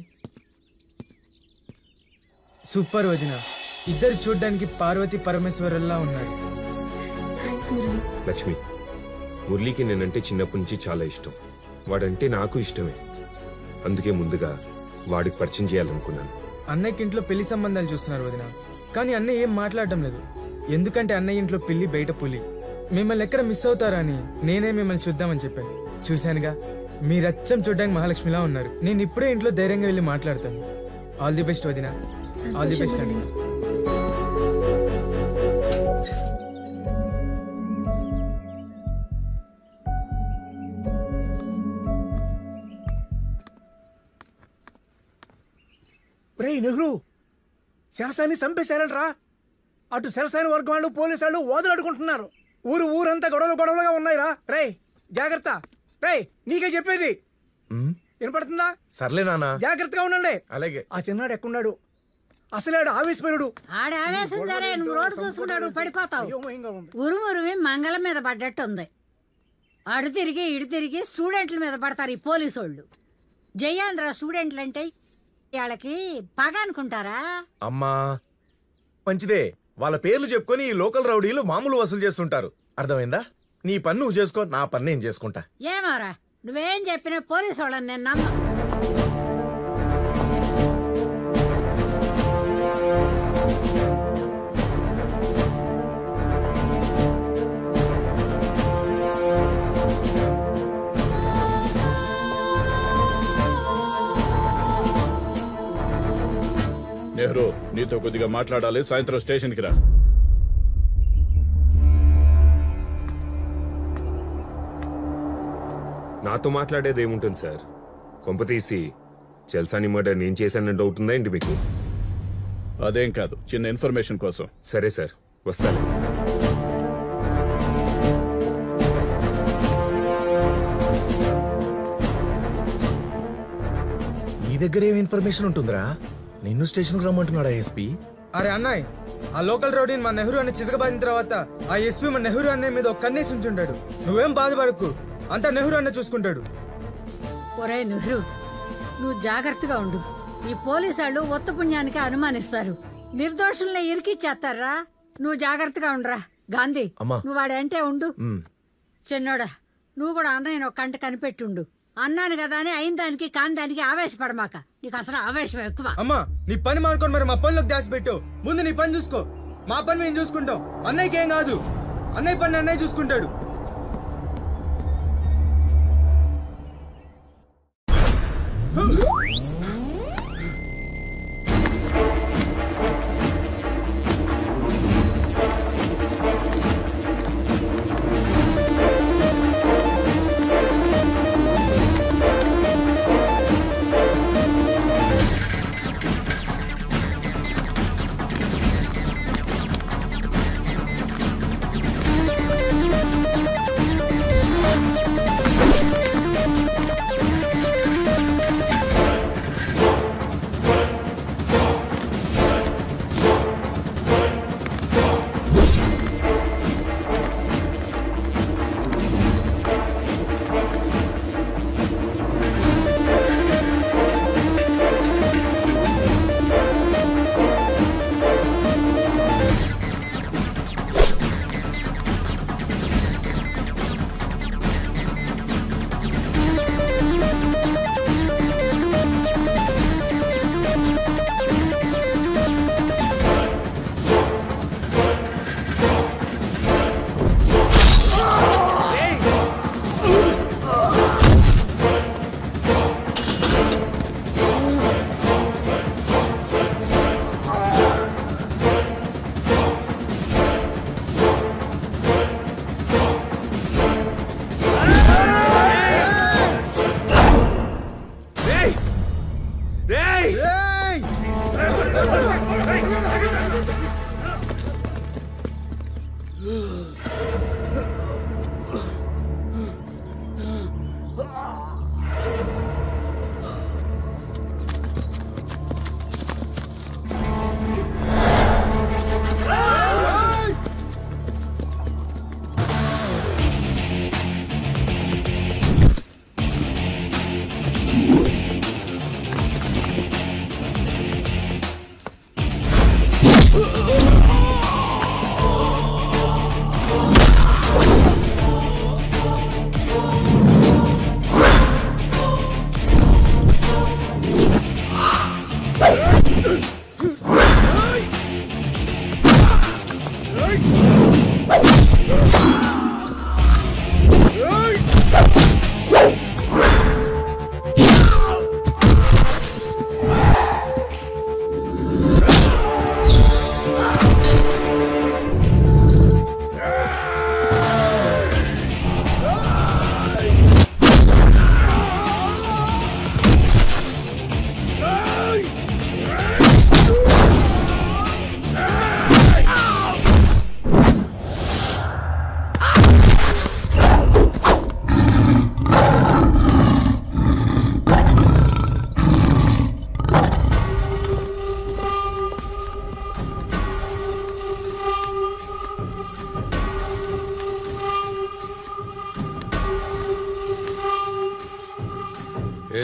సూపర్ వదిన ఇద్దరు చూడ్డానికి పార్వతి పరమేశ్వరుల్లా ఉన్నారు థ్యాంక్స్ మురళి లక్ష్మి మురళీకి నేనంటే చిన్నప్పటి నుంచి చాలా ఇష్టం వాడంటే నాకు ఇష్టమే అందుకే ముందుగా వాడికి పరిచయం చేయాలనుకున్నాను అన్నయ్యకి ఇంట్లో పెళ్లి సంబంధాలు చూస్తున్నారు వదిన కానీ అన్నయ్య ఏం మాట్లాడటం లేదు ఎందుకంటే అన్నయ్య ఇంట్లో పెళ్లి బయట పులి మిమ్మల్ని ఎక్కడ మిస్ అవుతారా అని నేనే మిమ్మల్ని చూద్దామని చెప్పాను చూశానుగా మీరు అచ్చం చూడ్డానికి మహాలక్ష్మిలా ఉన్నారు నేను ఇప్పుడే ఇంట్లో ధైర్యంగా వెళ్ళి మాట్లాడతాను ఆల్ ది బెస్ట్ వదిన ఆల్ ది బెస్ట్ అండి రే నెహ్రూ శరసాన్ని చంపేశారంట్రా అటు శరసాని వర్గం వాళ్ళు పోలీసు వాళ్ళు ఓదలాడుకుంటున్నారు ఊరు ఊరంతా గొడవలు గొడవలుగా ఉన్నాయిరా రే జాగ్రత్త రే నీకే చెప్పేది వినపడుతుందా సర్లే నాన్న జాగ్రత్తగా ఉండండి అలాగే ఆ చిన్నాడు ఎక్కడున్నాడు అసలాడు ఆవేశపరుడు ఆడ ఆవేశం సరే నువ్వు రోడ్డు చూసుకుంటాడు పడిపోతావు ఉరుమురుమి మంగళం మీద పడ్డట్టుంది అడు తిరిగి ఇడు తిరిగి స్టూడెంట్ల మీద పడతారు ఈ పోలీసు వాళ్ళు జయాంధ్ర స్టూడెంట్లు అంటే వాళ్ళకి పగ అనుకుంటారా అమ్మా మంచిదే వాళ్ళ పేర్లు చెప్పుకొని ఈ లోకల్ రౌడీలు మామూలు వసూలు చేస్తుంటారు అర్థమైందా నీ పని నువ్వు చేసుకో నా పని నేను చేసుకుంటా ఏమోరా నువ్వేం చెప్పినా పోలీసు వాళ్ళని నేను నమ్మ నెహ్రూ నీతో కొద్దిగా మాట్లాడాలి సాయంత్రం స్టేషన్కి రా నాతో మాట్లాడేది ఏముంటుంది సార్ కొంపతీసి చెల్సాని మర్డర్ నేను చేశానని డౌట్ ఉందా ఏంటి మీకు అదేం కాదు చిన్న ఇన్ఫర్మేషన్ కోసం సరే సార్ వస్తాను నీ దగ్గర ఏం ఇన్ఫర్మేషన్ ఉంటుందిరా నిన్ను స్టేషన్కి రమ్మంటున్నాడా ఎస్పీ అరే అన్నాయ్ ఆ లోకల్ రౌడీని మా నెహ్రూ అనే చితకబాదిన తర్వాత ఆ ఎస్పీ మా నెహ్రూ అనే మీద ఒక కన్నేసి ఉంచుంటాడు నువ్వేం బాధపడకు అంతా నెహ్రూ అన్న చూసుకుంటాడు ఒరే నెహ్రూ నువ్వు జాగ్రత్తగా ఉండు ఈ పోలీసు వాళ్ళు ఒత్త పుణ్యానికి అనుమానిస్తారు నిర్దోషుల్ని ఇరికిచ్చేస్తారా నువ్వు జాగ్రత్తగా ఉండరా గాంధీ అమ్మా. నువ్వు వాడంటే ఉండు మ్. చిన్నోడా నువ్వు కూడా అన్నయ్యను ఒక కంట కనిపెట్టుండు అన్నాను కదా అని అయిన దానికి కాని దానికి ఆవేశపడమాక నీకు అసలు ఆవేశం ఎక్కువ అమ్మా నీ పని మానుకొని మరి మా పనిలోకి దాచి పెట్టు ముందు నీ పని చూసుకో మా పని మేము చూసుకుంటాం అన్నయ్యకి ఏం కాదు అన్నయ్య పని అన్నయ్య చూసుకుంటాడు ఆ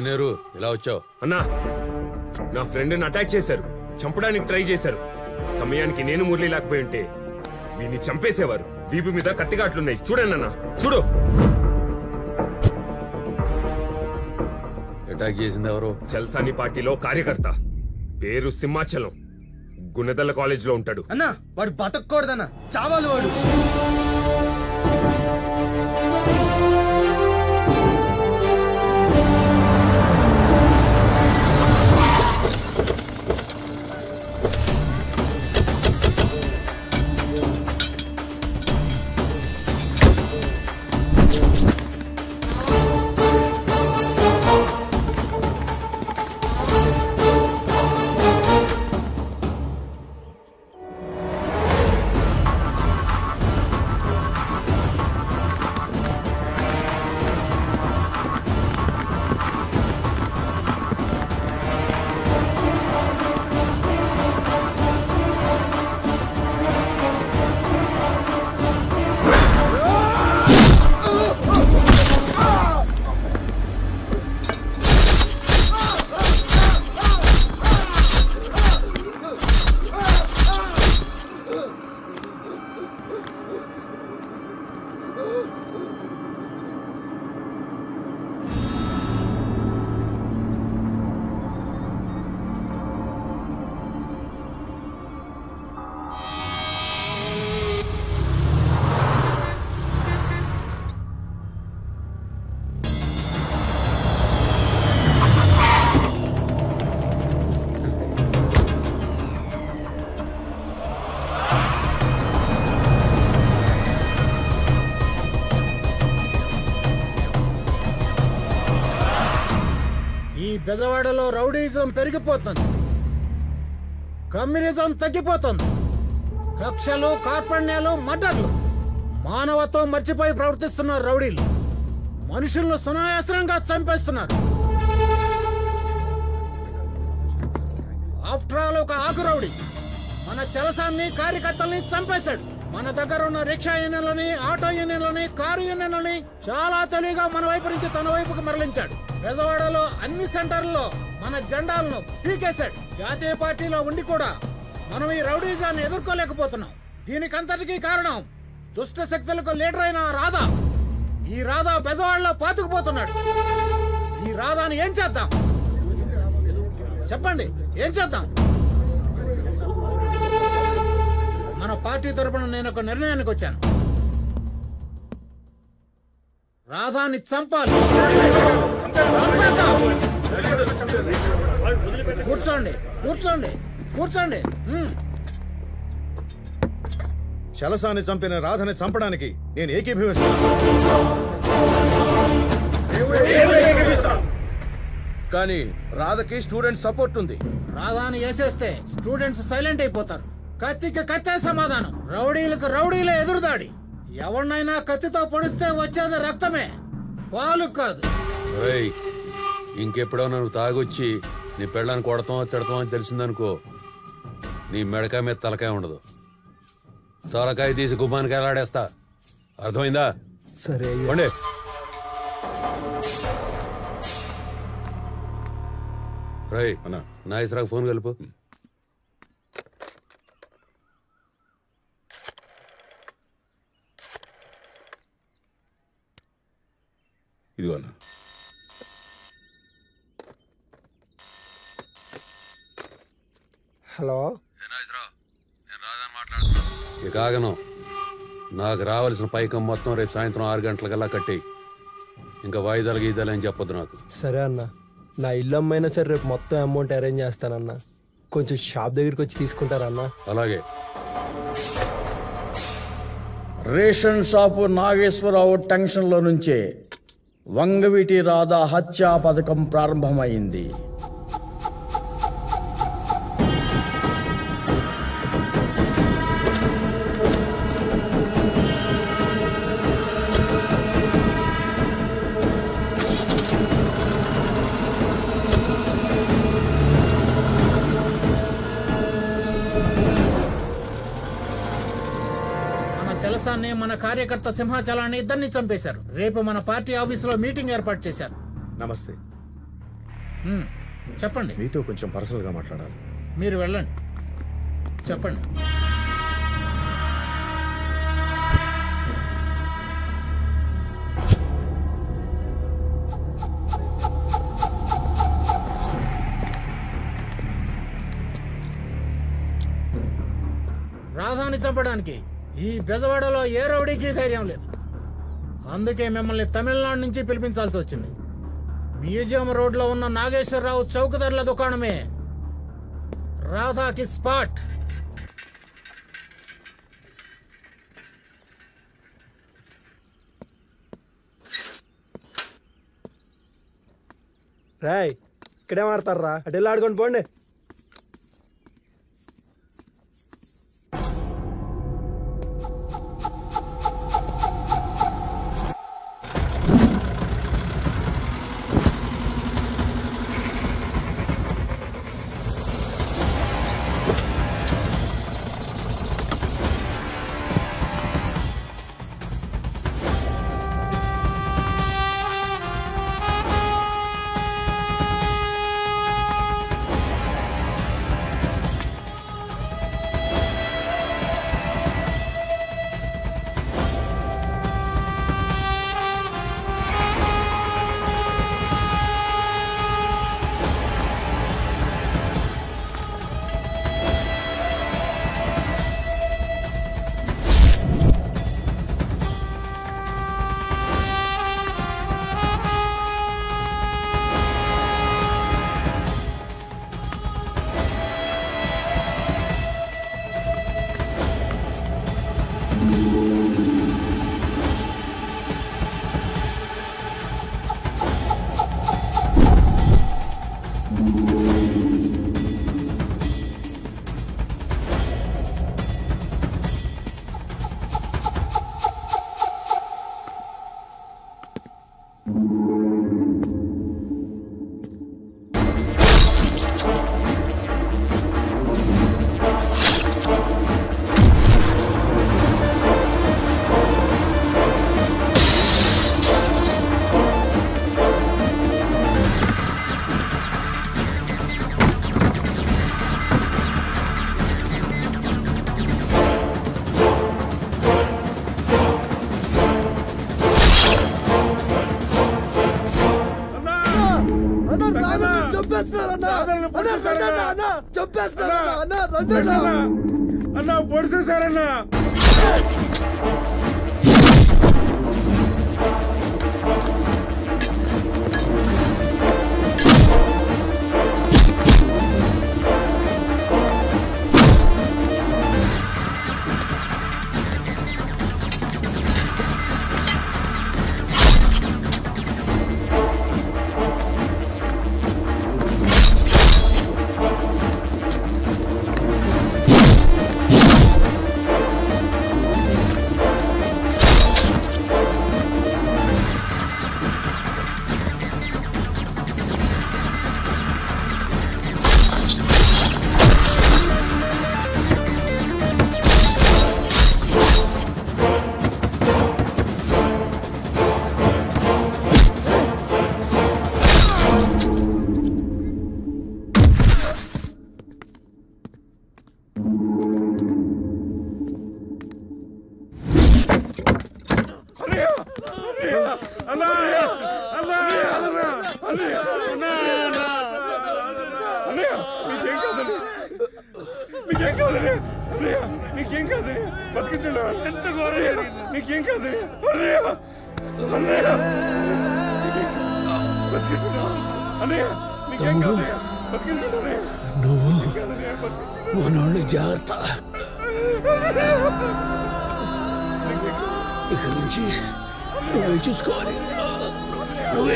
నేరు ఇలా వచ్చావు అన్నా నా ఫ్రెండ్ని అటాక్ చేశారు చంపడానికి ట్రై చేశారు సమయానికి నేను మురళి లేకపోయి ఉంటే వీడిని చంపేసేవారు వీపు మీద కత్తిగాట్లున్నాయి చూడండి అన్న చూడు అటాక్ చేసింది ఎవరు చల్సాని పార్టీలో కార్యకర్త పేరు సింహాచలం గుణదల కాలేజ్ లో ఉంటాడు అన్నా వాడు బతకూడదన్నా చావాలి వాడు ఈ బెజవాడలో రౌడీజం పెరిగిపోతుంది కమ్యూనిజం తగ్గిపోతుంది కక్షలు కార్పణ్యాలు మర్డర్లు మానవత్వం మర్చిపోయి ప్రవర్తిస్తున్నారు రౌడీలు మనుషులను సునాయాసనంగా చంపేస్తున్నారు ఆఫ్టర్ ఆల్ ఒక ఆకు రౌడీ మన చలసాన్ని కార్యకర్తల్ని చంపేశాడు మన దగ్గర ఉన్న రిక్షా యూనియన్లని ఆటో యూనియన్లని కారు యూనియన్లని చాలా తెలివిగా మన వైపు నుంచి తన వైపుకు మరలించాడు బెజవాడలో అన్ని సెంటర్లలో మన జెండాలను పీకేశాడు జాతీయ పార్టీలో ఉండి కూడా మనం ఈ రౌడీజాన్ని ఎదుర్కోలేకపోతున్నాం దీనికంతటికీ కారణం దుష్ట శక్తులకు లీడర్ అయిన ఆ రాధా ఈ రాధా బెజవాడలో పాతుకుపోతున్నాడు ఈ రాధాని ఏం చేద్దాం చెప్పండి ఏం చేద్దాం మన పార్టీ తరపున నేను ఒక నిర్ణయానికి వచ్చాను రాధాని చంపాలి చంపేద్దాం. కూర్చోండి కూర్చోండి కూర్చోండి ఉమ్. చలసాని చంపిన రాధని చంపడానికి నేను ఏకీభవిస్తాను కానీ రాధకి స్టూడెంట్ సపోర్ట్ ఉంది రాధాని వేసేస్తే స్టూడెంట్స్ సైలెంట్ అయిపోతారు కత్తికి కత్తే సమాధానం రౌడీలకు రౌడీలే ఎదురుదాడి ఎవరినైనా కత్తితో పొడిస్తే వచ్చేది రక్తమే పాలు కాదు రేయ్ ఇంకెప్పుడో నువ్వు తాగొచ్చి నీ పెళ్ళాన్ని కొడతామో తిడతామో అని తెలిసిందనుకో నీ మెడకాయ మీద తలకాయ ఉండదు తలకాయ తీసి గుమ్మానికి ఎలాడేస్తా అర్థమైందా సరే ఉండే రై నాగేశ్వరకు ఫోన్ కలుపు ఇదిగో అన్న హలో ఇక ఆగను నాకు రావాల్సిన పైకం మొత్తం రేపు సాయంత్రం ఆరు గంటలకల్లా కట్టేయి ఇంకా వాయిదాలు గీదాలు అని చెప్పొద్దు నాకు సరే అన్న నా ఇల్లు అమ్మైనా సరే రేపు మొత్తం అమౌంట్ అరేంజ్ చేస్తానన్న కొంచెం షాప్ దగ్గరికి వచ్చి తీసుకుంటారన్నా అలాగే రేషన్ షాపు నాగేశ్వరరావు టెన్షన్లో నుంచే వంగవీటి రాధా హత్యా పథకం ప్రారంభమైంది మన చలసాన్ని మన కార్యకర్త సింహాచలాన్ని ఇద్దరిని చంపేశారు రేపు మన పార్టీ ఆఫీసులో మీటింగ్ ఏర్పాటు చేశారు నమస్తే హ్మ్, చెప్పండి మీతో కొంచెం పర్సనల్ గా మాట్లాడాలి మీరు వెళ్ళండి చెప్పండి రాధాని చంపడానికి ఈ బెజవాడలో ఏ రౌడీకి ధైర్యం లేదు అందుకే మిమ్మల్ని తమిళనాడు నుంచి పిలిపించాల్సి వచ్చింది మ్యూజియం రోడ్లో ఉన్న నాగేశ్వరరావు చౌకధరల దుకాణమే రాధాకి స్పాట్ రాయ్ ఇక్కడే ఆడతారా అటు వెళ్ళి ఆడుకొని పోండి అన్నా పొడిసేశారన్నా నీకేం కాదని అన్నయ్య నీకేం కాదని బతికించండి ఎంత ఘోరం నీకేం కాదని అన్నయ్య అన్నయ్య బతికించండి అన్నయ్య నీకేం కాదని బతికించండి అన్నయ్య నువ్వు కాదన్నయ్య, బతికించండి. మనోళ్ళు జాగ్రత్త ఇక నుంచి నువ్వే చూసుకోవాలి నువ్వే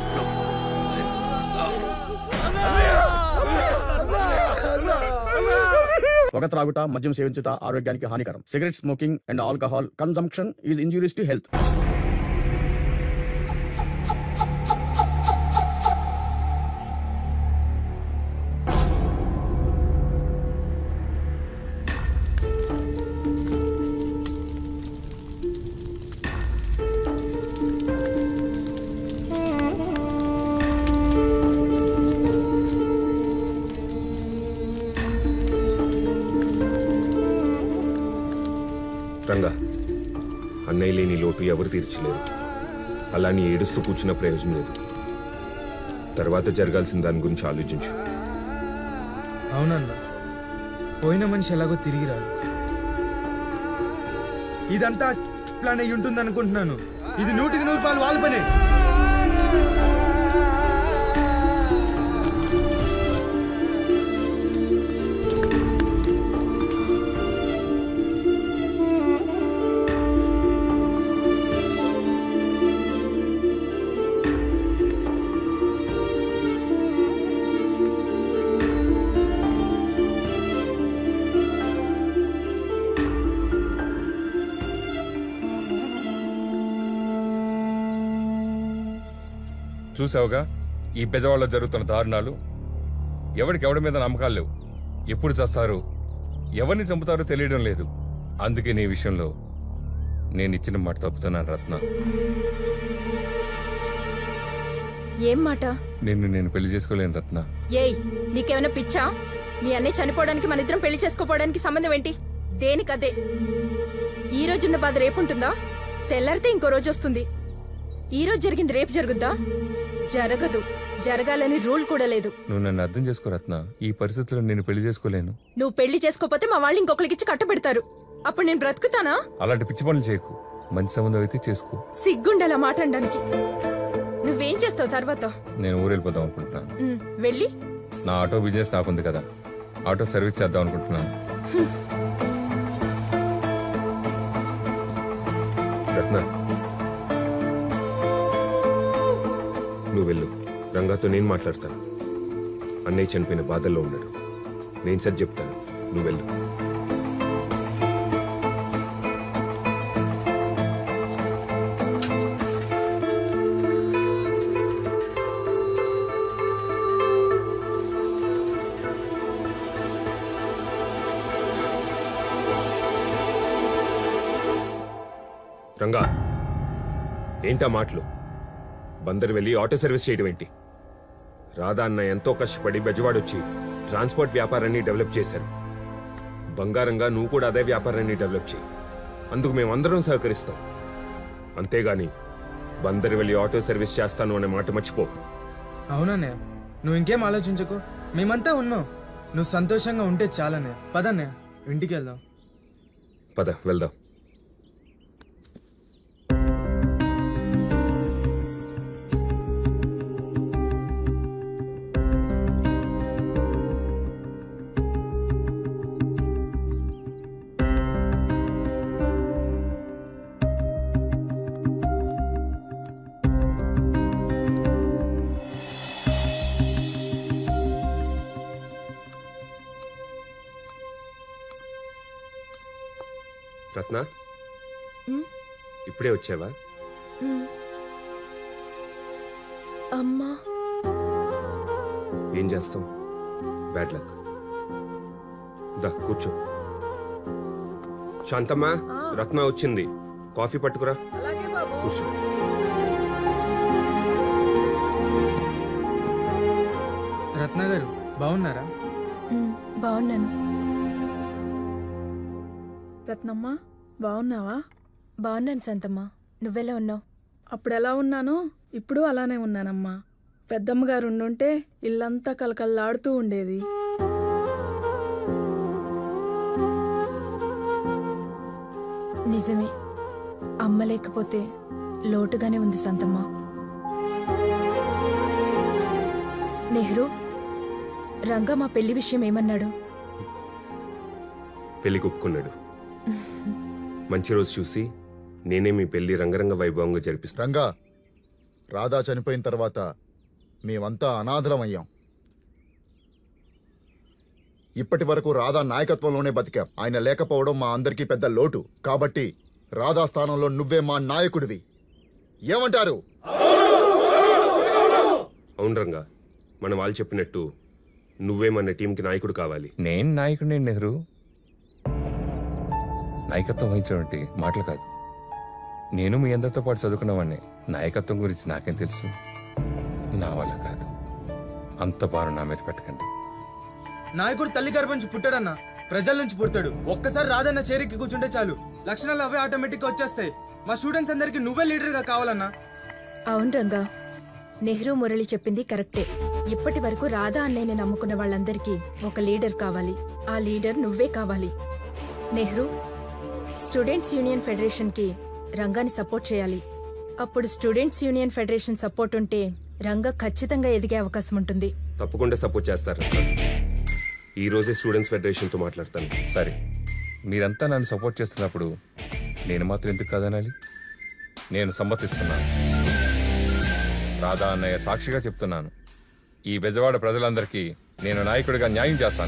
పొగ త్రాగుట మద్యం సేవించుట ఆరోగ్యానికి హానికరం cigarette smoking and alcohol consumption is injurious to health Ranga అన్నయ్య లేని లోటు ఎవరు తీర్చలేరు అలా నీ ఏడుస్తూ కూర్చున్న ప్రయోజనం లేదు తర్వాత జరగాల్సిన దాని గురించి ఆలోచించు అవునన్నా పోయిన మనిషి ఎలాగో తిరిగి రాదు ఇదంతా ప్లాన్ అయి ఉంటుంది అనుకుంటున్నాను ఇది నూటికి నూరు రూపాయలు వాళ్ళ పనే చూసావుగా ఈ పెద్దవాళ్ళలో జరుగుతున్న దారుణాలు ఎవరికి ఎవడి మీద నమ్మకాలు లేవు ఎప్పుడు చస్తారు ఎవరిని చంపుతారో తెలియడం లేదు అందుకే నీ విషయంలో నేను ఇచ్చిన మాట తప్పుతున్నాను రత్న ఏం మాట నిన్ను నేను పెళ్లి చేసుకోలేను రత్న ఏయ్ నీకేమైనా పిచ్చా మీ అన్నయ్య చనిపోవడానికి మన ఇద్దరం పెళ్లి చేసుకోపోవడానికి సంబంధం ఏంటి దేనికదే ఈ రోజున్న బాధ రేపు ఉంటుందా తెల్లారితే ఇంకో రోజు వస్తుంది ఈ రోజు జరిగింది రేపు జరుగుద్దా జరగదు జరగాలని రూల్ కూడా లేదు నువ్వు నన్ను అర్థం చేసుకో రత్న ఈ పరిస్థితుల్లో నేను పెళ్లి చేసుకోలేను నువ్వు పెళ్లి చేసుకోపోతే మా వాళ్ళు ఇంకొకరికిచ్చి కట్టబెడతారు అప్పుడు నేను బ్రతుకుతానా అలాంటి పిచ్చి పనులు చేయకు మంచి సంబంధం అయితే చేసుకో సిగ్గుండేలా మాట అనడానికి నువ్వేం చేస్తావు తర్వాత నేను ఊరెళ్ళిపోదాం అనుకుంటున్నాను ఉమ్, వెళ్ళి నా ఆటో బిజినెస్ నాకుంది కదా ఆటో సర్వీస్ చేద్దాం అనుకుంటున్నాను రత్న నువ్వు వెళ్ళు రంగాతో నేను మాట్లాడతాను అన్నయ్య చనిపోయిన బాధల్లో ఉన్నాడు నేను సరి చెప్తాను నువ్వు వెళ్ళు రంగా ఏంటా మాటలు బందరు వెళ్ళి ఆటో సర్వీస్ చేయడం ఏంటి రాధా అన్న ఎంతో కష్టపడి బెజవాడొచ్చి ట్రాన్స్పోర్ట్ వ్యాపారాన్ని డెవలప్ చేశారు బంగారంగా నువ్వు కూడా అదే వ్యాపారాన్ని డెవలప్ చేయి అందుకు మేమందరం సహకరిస్తాం అంతేగాని బందరు వెళ్ళి ఆటో సర్వీస్ చేస్తాను అనే మాట మర్చిపో అవునన్నయ్య నువ్వు ఇంకేం ఆలోచించకు మేమంతా ఉన్నాం నువ్వు సంతోషంగా ఉంటే చాలన్నయ్య పదన్నయ్య ఇంటికి వెళ్దాం పద వెళ్దాం రత్న ఉమ్, ఇప్పుడే వచ్చావా ఉమ్. అమ్మా ఏం చేస్తాం బ్యాడ్ లక్ దా కూర్చో శాంతమ్మా రత్న వచ్చింది కాఫీ పట్టుకురా కూర్చో రత్న గారు బాగున్నారా ఉమ్, బాగున్నాను రత్నమ్మ బాగున్నావా బాగున్నాను శాంతమ్మ నువ్వెలా ఉన్నావు అప్పుడు ఎలా ఉన్నానో ఇప్పుడు అలానే ఉన్నానమ్మా పెద్దమ్మ గారు ఉండుంటే ఇల్లంతా కలకల్లాడుతూ ఉండేది నిజమే అమ్మ లేకపోతే లోటుగానే ఉంది సంతమ్మ నెహ్రూ రంగా మా పెళ్లి విషయం ఏమన్నాడు పెళ్లికి ఒప్పుకున్నాడు మంచి రోజు చూసి నేనే మీ పెళ్లి రంగరంగ వైభవంగా జరిపిస్తాను రంగా రాధా చనిపోయిన తర్వాత మేమంతా అనాథలమయ్యాం ఇప్పటి వరకు రాధా నాయకత్వంలోనే బతికాం ఆయన లేకపోవడం మా అందరికీ పెద్ద లోటు కాబట్టి రాధా స్థానంలో నువ్వే మా నాయకుడివి ఏమంటారు అవును రంగా మన వాళ్ళు చెప్పినట్టు నువ్వే మన టీంకి నాయకుడు కావాలి నేను నాయకుడిని నెహ్రూ నాయకత్వం వహించడం మాటలు కాదు నేను మీ అందరితో పాటు చదువుకున్నవాడిని నాయకత్వం గురించి నాకేం తెలుసు నా వల్ల కాదు అంత భారం నా మీద పెట్టకండి నాయకుడు తల్లి గర్భం నుంచి పుట్టాడన్న ప్రజల నుంచి పుడతాడు ఒక్కసారి రాదన్న చేరికి కూర్చుంటే చాలు లక్షణాలు అవే ఆటోమేటిక్ గా వచ్చేస్తాయి మా స్టూడెంట్స్ అందరికి నువ్వే లీడర్ గా కావాలన్నా అవును రంగా నెహ్రూ మురళి చెప్పింది కరెక్టే ఇప్పటి వరకు రాధా అన్నయ్యని నమ్ముకున్న వాళ్ళందరికీ ఒక లీడర్ కావాలి ఆ లీడర్ నువ్వే కావాలి నెహ్రూ స్టూడెంట్స్ యూనియన్ ఫెడరేషన్ కి రంగాని సపోర్ట్ చేయాలి అప్పుడు స్టూడెంట్స్ యూనియన్ ఫెడరేషన్ సపోర్ట్ ఉంటే రంగా ఖచ్చితంగా ఎదిగే అవకాశం ఉంటుంది తప్పకుండా సపోర్ట్ చేస్తారు ఈ రోజే స్టూడెంట్స్ ఫెడరేషన్ తో మాట్లాడతాను సరే మీరంతా నన్ను సపోర్ట్ చేస్తున్నప్పుడు నేను మాత్రం ఎందుకు కాదనాలి నేను సమ్మతిస్తున్నాను రాధా అన్నయ్య సాక్షిగా చెప్తున్నాను ఈ బెజవాడ ప్రజలందరికీ నేను నాయకుడిగా న్యాయం చేస్తాను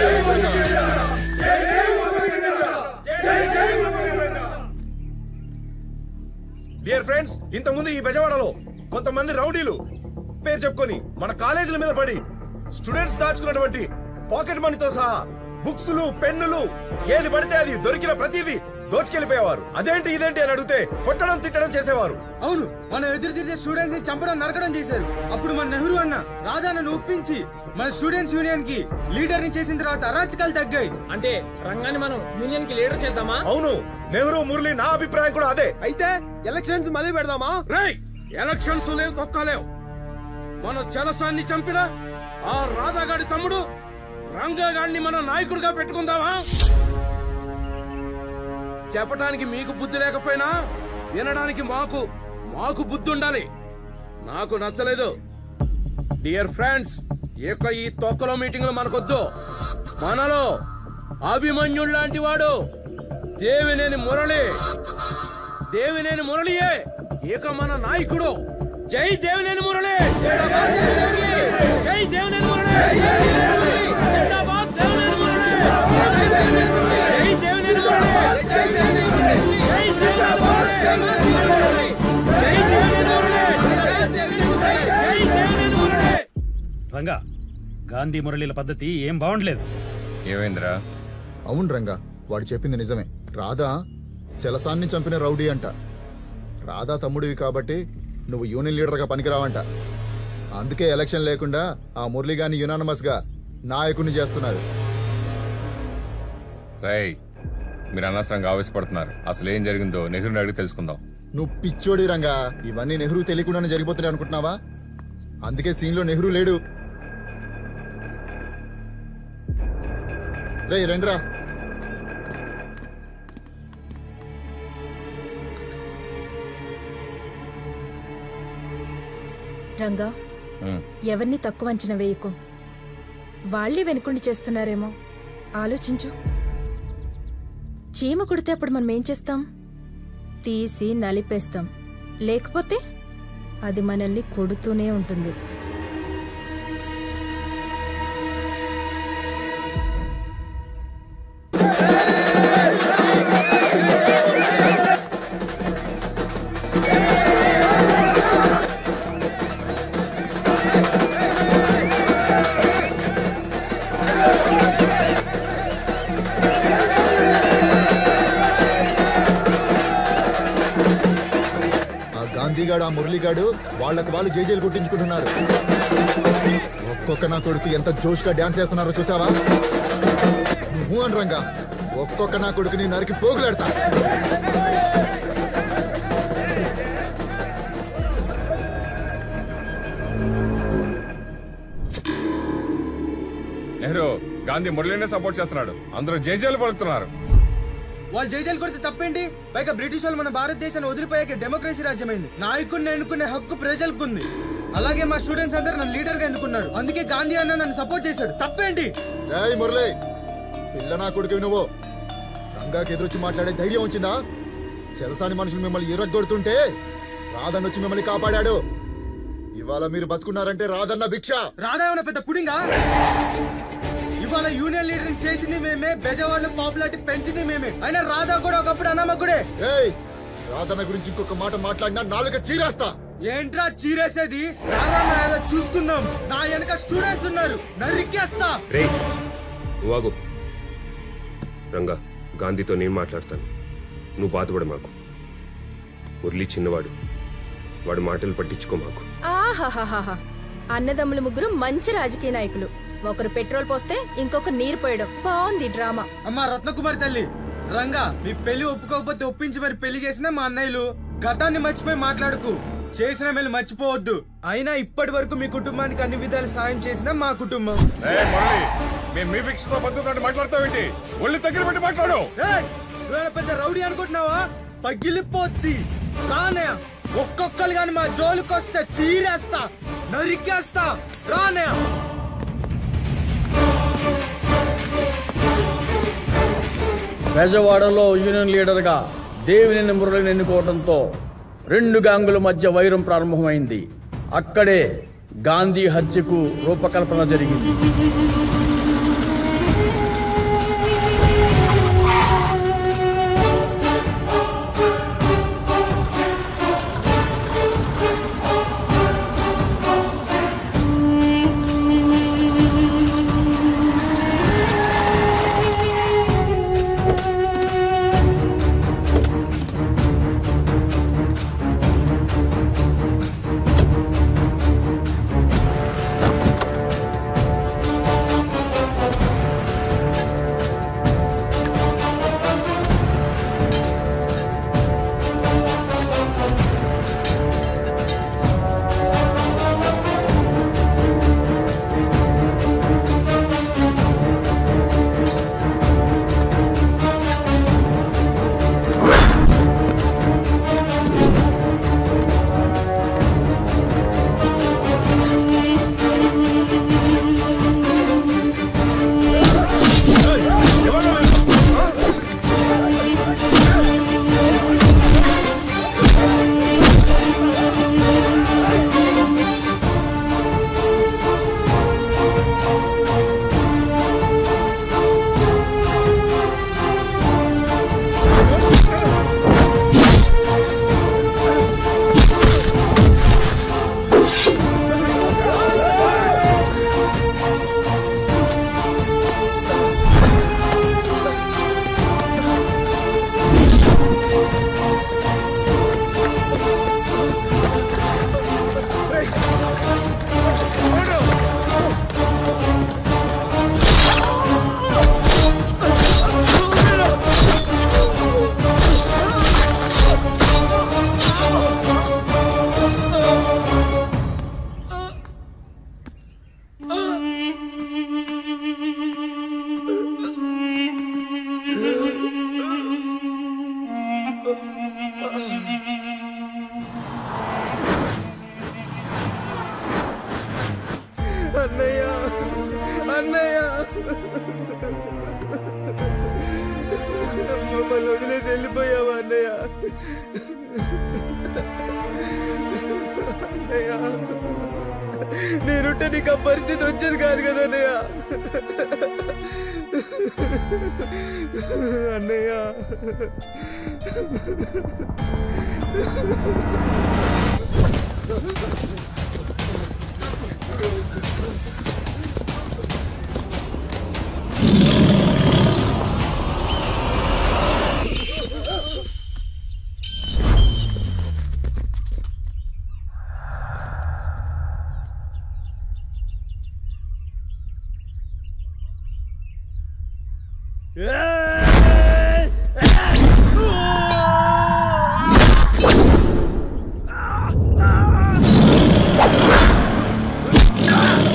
డియర్ ఫ్రెండ్స్ ఇంతకుముందు ఈ బెజవాడలో కొంతమంది రౌడీలు పేరు చెప్పుకొని మన కాలేజీల మీద పడి స్టూడెంట్స్ దాచుకున్నటువంటి పాకెట్ మనీతో సహా బుక్స్లు పెన్నులు ఏది పడితే అది దొరికిన ప్రతిదీ దోచుకెళ్లిపోయేవారు అదేంటి ఇదేంటి అని అడిగితే కొట్టడం తిట్టడం చేసేవారు అవును మనం ఎదురు తిరిగే స్టూడెంట్స్ ని చంపడం నరకడం చేశారు అప్పుడు మన నెహ్రూ అన్న రాధాను ఒప్పించి మన స్టూడెంట్స్ యూనియన్ కి లీడర్ ని చేసిన తర్వాత అరాచకాలు తగ్గాయి అంటే రంగాన్ని మనం యూనియన్ కి లీడర్ చేద్దామా అవును నెహ్రూ మురళి నా అభిప్రాయం కూడా అదే అయితే ఎలక్షన్స్ మళ్ళీ పెడదామా రేయ్ ఎలక్షన్స్ లేవు తొక్కలేవు మన చలసాన్ని చంపిన ఆ రాధాగాడి తమ్ముడు రంగాగాడిని మన నాయకుడిగా పెట్టుకుందామా చెప్పటానికి మీకు బుద్ధి లేకపోయినా వినడానికి మాకు మాకు బుద్ధి ఉండాలి నాకు నచ్చలేదు డియర్ ఫ్రెండ్స్ ఇక ఈ తొక్కలో మీటింగ్లు మనకొద్దు మనలో అభిమన్యుడు లాంటి వాడు దేవినేని మురళి దేవినేని మురళియే ఇక మన నాయకుడు జై దేవినేని మురళి జై దేవినేని మురళి జిందాబాద్ దేవినేని మురళి జై దేవినేని మురళి జై దేవినేని మురళి జై దేవినేని మురళి జై దేవినేని మురళి రంగా గాంధీ మురళీల పద్ధతి ఏం బాగుండలేదు ఏమైందిరా అవును రంగా వాడు చెప్పింది నిజమే రాధా చెలసాన్ని చంపిన రౌడీ అంట రాధా తమ్ముడివి కాబట్టి నువ్వు యూనియన్ లీడర్గా పనికిరావంట అందుకే ఎలక్షన్ లేకుండా ఆ మురళిగాని యునానమస్ గా నాయకుడిని చేస్తున్నారు రై మీరు అనవసరంగా ఆవేశపడుతున్నారు అసలు ఏం జరిగిందో నెహ్రూని అడిగి తెలుసుకుందాం నువ్వు పిచ్చోడి రంగా ఇవన్నీ నెహ్రూ తెలియకుండానే జరిగిపోతున్నాయి అనుకుంటున్నావా అందుకే సీన్లో నెహ్రూ లేడు రే రండిరా రంగా ఎవరిని తక్కువ అంచనా వేయకు వాళ్ళే వెనుకుండి చేస్తున్నారేమో ఆలోచించు చీమ కుడితే అప్పుడు మనం ఏం చేస్తాం తీసి నలిపేస్తాం లేకపోతే అది మనల్ని కొడుతూనే ఉంటుంది ఆ గాంధీగాడు ఆ మురళిగాడు వాళ్ళకు వాళ్ళు జేజేలు కొట్టించుకుంటున్నారు ఒక్కొక్క నా కొడుకు ఎంత జోష్గా డాన్స్ చేస్తున్నారో చూసావా నువ్వు అని రంగా ఒక్కొక్క నా కొడుకుని నరికి పోగులాడతా నెహ్రూ గాంధీ మురళినే సపోర్ట్ చేస్తున్నాడు అందరూ జేజేలు పలుకుతున్నారు వాళ్ళు జైజాలు కొడితే తప్పేంటి పైగా బ్రిటిష్ వాళ్ళు మన భారతదేశాన్ని వదిలిపోయాక డెమోక్రసీ రాజ్యమైంది నాయకుడిని ఎన్నుకునే హక్కు ప్రజలకు ఉంది అలాగే మా స్టూడెంట్స్ అందరూ నన్ను లీడర్ గా ఎన్నుకున్నారు అందుకే గాంధీ అన్న నన్ను సపోర్ట్ చేశాడు తప్పేంటి రాయ్ మురళి పిల్ల నా కొడుకు నువ్వు రంగాకి ఎదురొచ్చి మాట్లాడే ధైర్యం వచ్చిందా చెరసాని మనుషులు మిమ్మల్ని ఇరగొడుతుంటే రాధన్ వచ్చి మిమ్మల్ని కాపాడాడు ఇవాళ మీరు బతుకున్నారంటే రాధన్న భిక్ష రాధా ఏమైనా పెద్ద పుడింగా ఇవాళ యూనియన్ లీడర్ చేసింది మేమే బెజవాళ్ళు పాపులారిటీ పెంచింది మేమే అయినా రాధా కూడా ఒకప్పుడు అనామకుడే ఏయ్ రాధన్న గురించి ఇంకొక మాట మాట్లాడినా నాలుగ చీరేస్తా ఏంట్రా చీరేసేది రాధా నా ఎలా చూసుకుందాం నా వెనక స్టూడెంట్స్ ఉన్నారు నరికేస్తా రే నువ్వు ఆగు రంగా గాంధీతో నేను మాట్లాడతాను నువ్వు బాధపడ మాకు మురళి చిన్నవాడు వాడు మాటలు పట్టించుకో మాకు ఆహాహాహా అన్నదమ్ముల ముగ్గురు మంచి రాజకీయ నాయకులు ఒకరు పెట్రోల్ పోస్తే ఇంకొక నీరు పోయడం బాగుంది డ్రామా అమ్మా రత్నకుమారి తల్లి రంగా మీ పెళ్లి ఒప్పుకోకపోతే ఒప్పించి మరి పెళ్లి చేసిన మా అన్నయ్యలు గతాన్ని మర్చిపోయి మాట్లాడుకు చేసిన మేలు మర్చిపోవద్దు అయినా ఇప్పటి వరకు మీ కుటుంబానికి అన్ని విధాలు సాయం చేసిన మా కుటుంబం మేము మీ ఫిక్స్ తో బతుకుతాడు మాట్లాడతావేంటి ఒళ్ళు దగ్గర పెట్టి మాట్లాడు ఏయ్, నువ్వేనా పెద్ద రౌడీ అనుకుంటున్నావా పగిలిపోద్ది రానే ఒక్కొక్కరు గాని మా జోలికొస్తే చీరేస్తా నరికేస్తా రానే బెజవాడలో యూనియన్ లీడర్గా దేవినేని మురళిని ఎన్నుకోవడంతో రెండు గ్యాంగుల మధ్య వైరం ప్రారంభమైంది అక్కడే గాంధీ హత్యకు రూపకల్పన జరిగింది అన్నయ్య అన్నయ్య మమ్మల్ని వదిలేసి వెళ్ళిపోయావా అన్నయ్య అన్నయ్య నేనుంటే నీకు ఆ పరిస్థితి వచ్చేది కాదు కదా అన్నయ్య అన్నయ్య Ah!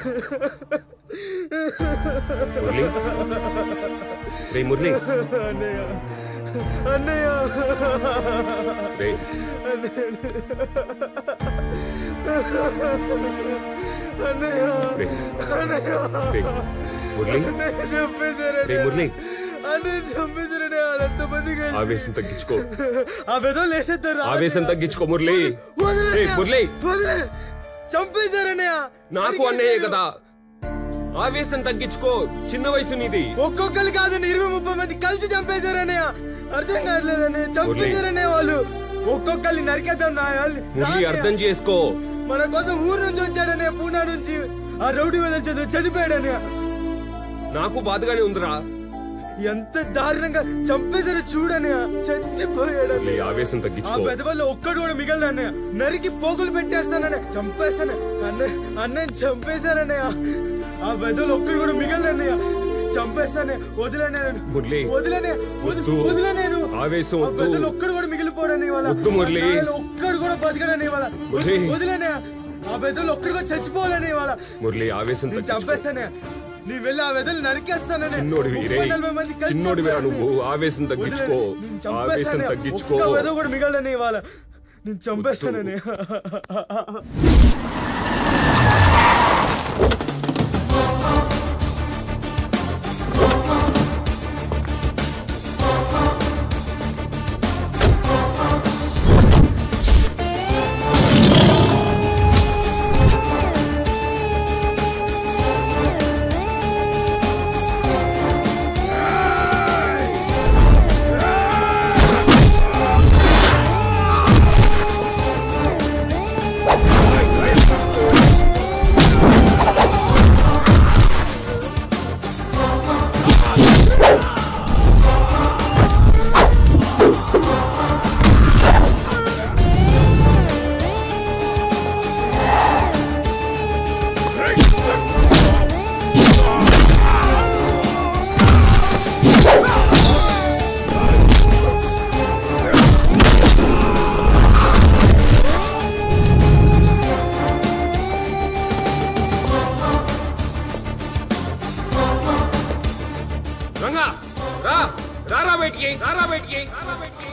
మురళి రే మురళి అన్నయ్య అన్నయ్య రే అన్నయ్య రే అన్నయ్య రే మురళి అన్నయ్య చంపేశారండి రే మురళి అన్నయ్య చంపేశారండి వాళ్ళంతమంది కలిసి. ఆవేశం తగ్గించుకో ఆ వెదో లేసేద్దారు ఆవేశం తగ్గించుకో మురళి వదిలేయ్ రే అన్నయ్య. మురళి వదిలేయ్. చంపేశారన్నయ్య నాకు అన్నయ్యే కదా ఆవేశం తగ్గించుకో చిన్న వయసు నీది ఒక్కొక్కరు కాదండి ఇరవై ముప్పై మంది కలిసి చంపేశారన్నయ్య అర్థం కావట్లేదండి చంపేశారన్నయ్య వాళ్ళు ఒక్కొక్కరిని నరికేద్దాం నా వాళ్ళు- మురళి అర్థం చేసుకో మన కోసం ఊరు నుంచి వచ్చాడనే పూనా నుంచి ఆ రౌడీ వదిలి చేతులు చనిపోయాడని నాకు బాధగానే ఉందిరా ఎంత దారుణంగా చంపేశారో చూడని చచ్చిపోయాడు మురళి ఆవేశం ఆ తగ్గించుకో పెద్దవాళ్ళు ఒక్కడు కూడా మిగలడు నరికి పోగులు పెట్టేస్తాననే చంపేస్తాను అన్నయ్య అన్నయ్య చంపేశారన్నయ్య ఆ పెద్దలు ఒక్కడు కూడా మిగలన్నయ్య చంపేస్తానే వదిలేనే మురళి వదిలేనే వద్దు. వదిలేనేను ఆవేశం ఆ వద్దు. పెద్దలు ఒక్కడు కూడా మిగిలిపోడని వాళ్ళ వద్దు మురళి. ఒక్కడు కూడా బతకడని వాళ్ళ మురళి. వదిలేనే ఆ పెద్దలు ఒక్కడు కూడా చచ్చిపోవాలని వాళ్ళ మురళి ఆవేశం నేను తగ్గించుకో చంపేస్తానే నీ వెళ్ళి ఆ వెదలు నరికేస్తానని చిన్నోడివి రే ముప్పై నలభై మంది కలిసి చిన్నోడివిరా చంపారని. నువ్వు ఆవేశం తగ్గించుకో నేను ఆవేశం చంపేస్తానే తగ్గించుకో ఒక్క వెద కూడా మిగలని ఇవాళ నేను చంపేస్తానని రంగా రా రారా బయటికి రారా బయటికి రారా బయటికి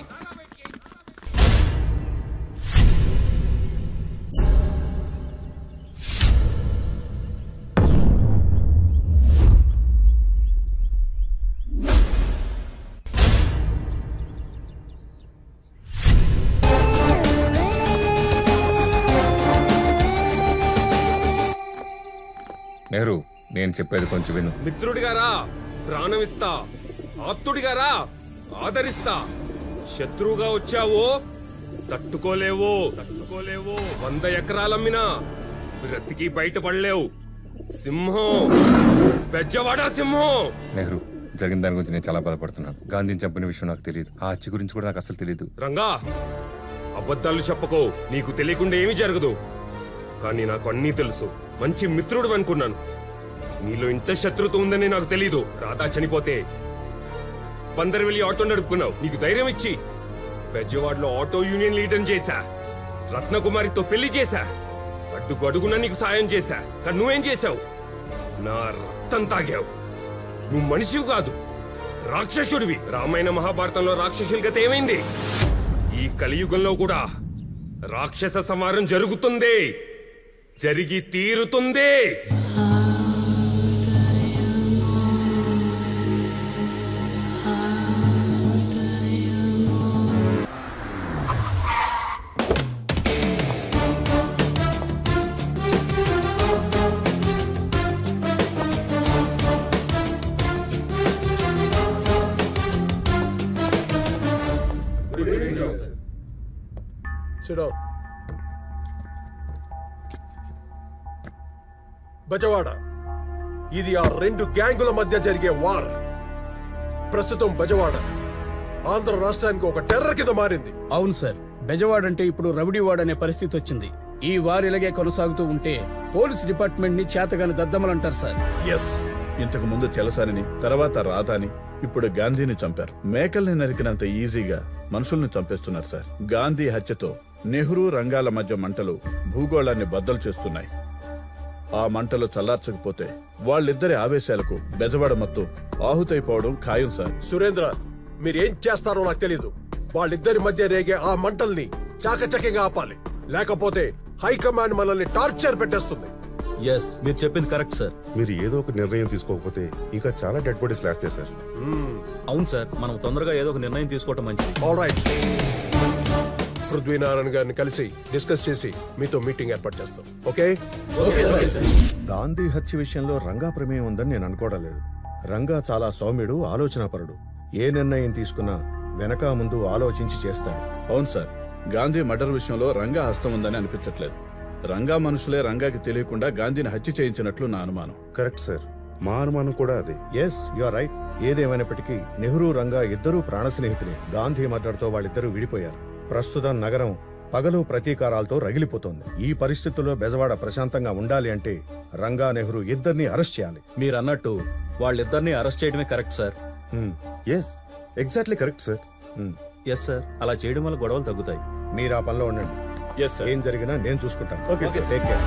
నెహ్రూ నేను చెప్పేది కొంచెం విను మిత్రుడిగా రా ప్రాణం ఇస్తా ఆప్తుడిగా రా ఆదరిస్తా శత్రువుగా వచ్చావో తట్టుకోలేవో తట్టుకోలేవో వంద ఎకరాలమ్మినా బ్రతికి బయటపడలేవు సింహం పెద్దవాడా సింహం నెహ్రూ జరిగిన దాని గురించి నేను చాలా బాధపడుతున్నాను గాంధీని చంపిన విషయం నాకు తెలియదు ఆ హత్య గురించి కూడా నాకు అసలు తెలియదు రంగా అబద్ధాలు చెప్పకో నీకు తెలియకుండా ఏమీ జరగదు కానీ నాకు అన్నీ తెలుసు మంచి మిత్రుడు అనుకున్నాను నీలో ఇంత శత్రుత ఉందని నాకు తెలీదు రాధా చనిపోతే పందరు వెళ్ళి ఆటో నడుపుకున్నావు నీకు ధైర్యం ఇచ్చి బెజ్జవాడలో ఆటో యూనియన్ లీడర్ చేశా రత్నకుమారితో పెళ్లి చేశా అడ్డుకు అడుగున నీకు సాయం చేశా కానీ నువ్వేం చేశావు నా రక్తం తాగావు నువ్వు మనిషివి కాదు రాక్షసుడివి రామాయణ మహాభారతంలో రాక్షసుల గత ఏమైంది ఈ కలియుగంలో కూడా రాక్షస సంహారం జరుగుతుంది జరిగి తీరుతుంది Sit down. బజవాడ ఇది ఆ రెండు గ్యాంగుల మధ్య జరిగే వార్ ప్రస్తుతం బజవాడ ఆంధ్ర రాష్ట్రానికి ఒక టెర్రర్ కింద మారింది అవును సార్ బెజవాడ్ అంటే ఇప్పుడు రౌడీవాడ్ అనే పరిస్థితి వచ్చింది ఈ వారు ఇలాగే కొనసాగుతూ ఉంటే పోలీస్ డిపార్ట్మెంట్ ని చేతగాని దద్దమలంటారు సార్ ఎస్ ఇంతకు ముందు చెలసానిని తర్వాత రాధాని ఇప్పుడు గాంధీని చంపారు మేకల్ని నరికినంత ఈజీగా మనుషుల్ని చంపేస్తున్నారు సార్ గాంధీ హత్యతో నెహ్రూ రంగాల మధ్య మంటలు భూగోళాన్ని బద్దలు చేస్తున్నాయి ఆ మంటలు చల్లార్చకపోతే వాళ్ళిద్దరి ఆవేశాలకు బెజవాడ మత్తు ఆహుతైపోవడం ఖాయం సార్ సురేంద్ర మీరేం చేస్తారో నాకు తెలీదు వాళ్ళిద్దరి మధ్య రేగే ఆ మంటల్ని చాకచక్యంగా ఆపాలి లేకపోతే హైకమాండ్ మనల్ని టార్చర్ పెట్టేస్తుంది ఎస్ మీరు చెప్పింది కరెక్ట్ సార్ మీరు ఏదో ఒక నిర్ణయం తీసుకోకపోతే ఇంకా చాలా డెడ్ బాడీస్ లేస్తాయి సార్ అవును సార్ మనం తొందరగా ఏదో ఒక నిర్ణయం తీసుకోవటం మంచిది ఆల్ రైట్ పృథ్వీనారాయణ గారిని కలిసి డిస్కస్ చేసి మీతో మీటింగ్ ఏర్పాటు చేస్తాం ఓకే గాంధీ హత్య విషయంలో రంగా ప్రమేయం ఉందని నేను అనుకోవడం లేదు రంగా చాలా సౌమ్యుడు ఆలోచనాపరుడు ఏ నిర్ణయం తీసుకున్నా వెనక ముందు ఆలోచించి చేస్తాడు అవును సార్ గాంధీ మర్డర్ విషయంలో రంగా హస్తం ఉందని అనిపించట్లేదు రంగా మనుషులే రంగాకి తెలియకుండా గాంధీని హత్య చేయించినట్లు నా అనుమానం కరెక్ట్ సార్ మా అనుమానం కూడా అదే ఎస్ యు ఆర్ రైట్ ఏదేమైనప్పటికీ నెహ్రూ రంగా ఇద్దరూ ప్రాణ స్నేహితులే గాంధీ మర్డర్తో వాళ్ళిద్దరూ విడిపోయారు ప్రస్తుతం నగరం పగలు ప్రతీకారాలతో రగిలిపోతోంది ఈ పరిస్థితుల్లో బెజవాడ ప్రశాంతంగా ఉండాలి అంటే రంగా నెహ్రూ ఇద్దరిని అరెస్ట్ చేయాలి మీరు అన్నట్టు వాళ్ళిద్దరిని అరెస్ట్ చేయడమే correct sir yes exactly correct sir yes sir అలా చేయడం వల్ల గొడవలు తగ్గుతాయి మీరు ఆ పనిలో ఉండండి ఏం జరిగినా నేను చూసుకుంటాను ఓకే సార్. టేక్ కేర్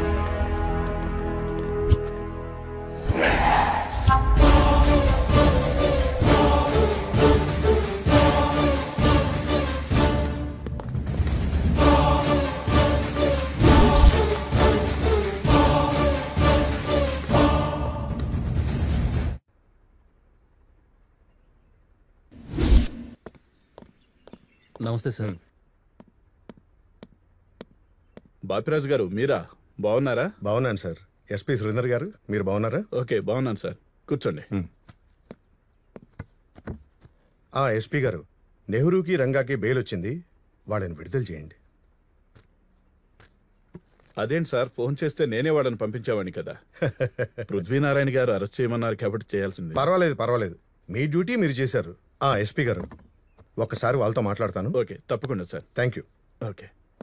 నమస్తే సార్ బాపిరాజు గారు మీరా బాగున్నారా బాగున్నాను సార్ ఎస్పీ సురేందర్ గారు మీరు బాగున్నారా ఓకే బాగున్నాను సార్ కూర్చోండి ఆ ఎస్పీ గారు నెహ్రూకి రంగాకి బెయిల్ వచ్చింది వాళ్ళని విడుదల చేయండి అదేంటి సార్ ఫోన్ చేస్తే నేనే వాళ్ళని పంపించేవాడిని కదా పృథ్వీనారాయణ గారు అరెస్ట్ చేయమన్నారు కాబట్టి చేయాల్సింది పర్వాలేదు పర్వాలేదు మీ డ్యూటీ మీరు చేశారు ఆ ఎస్పీ గారు ఒక్కసారి వాళ్ళతో మాట్లాడతాను ఓకే తప్పకుండా సార్ థ్యాంక్ యూ ఓకే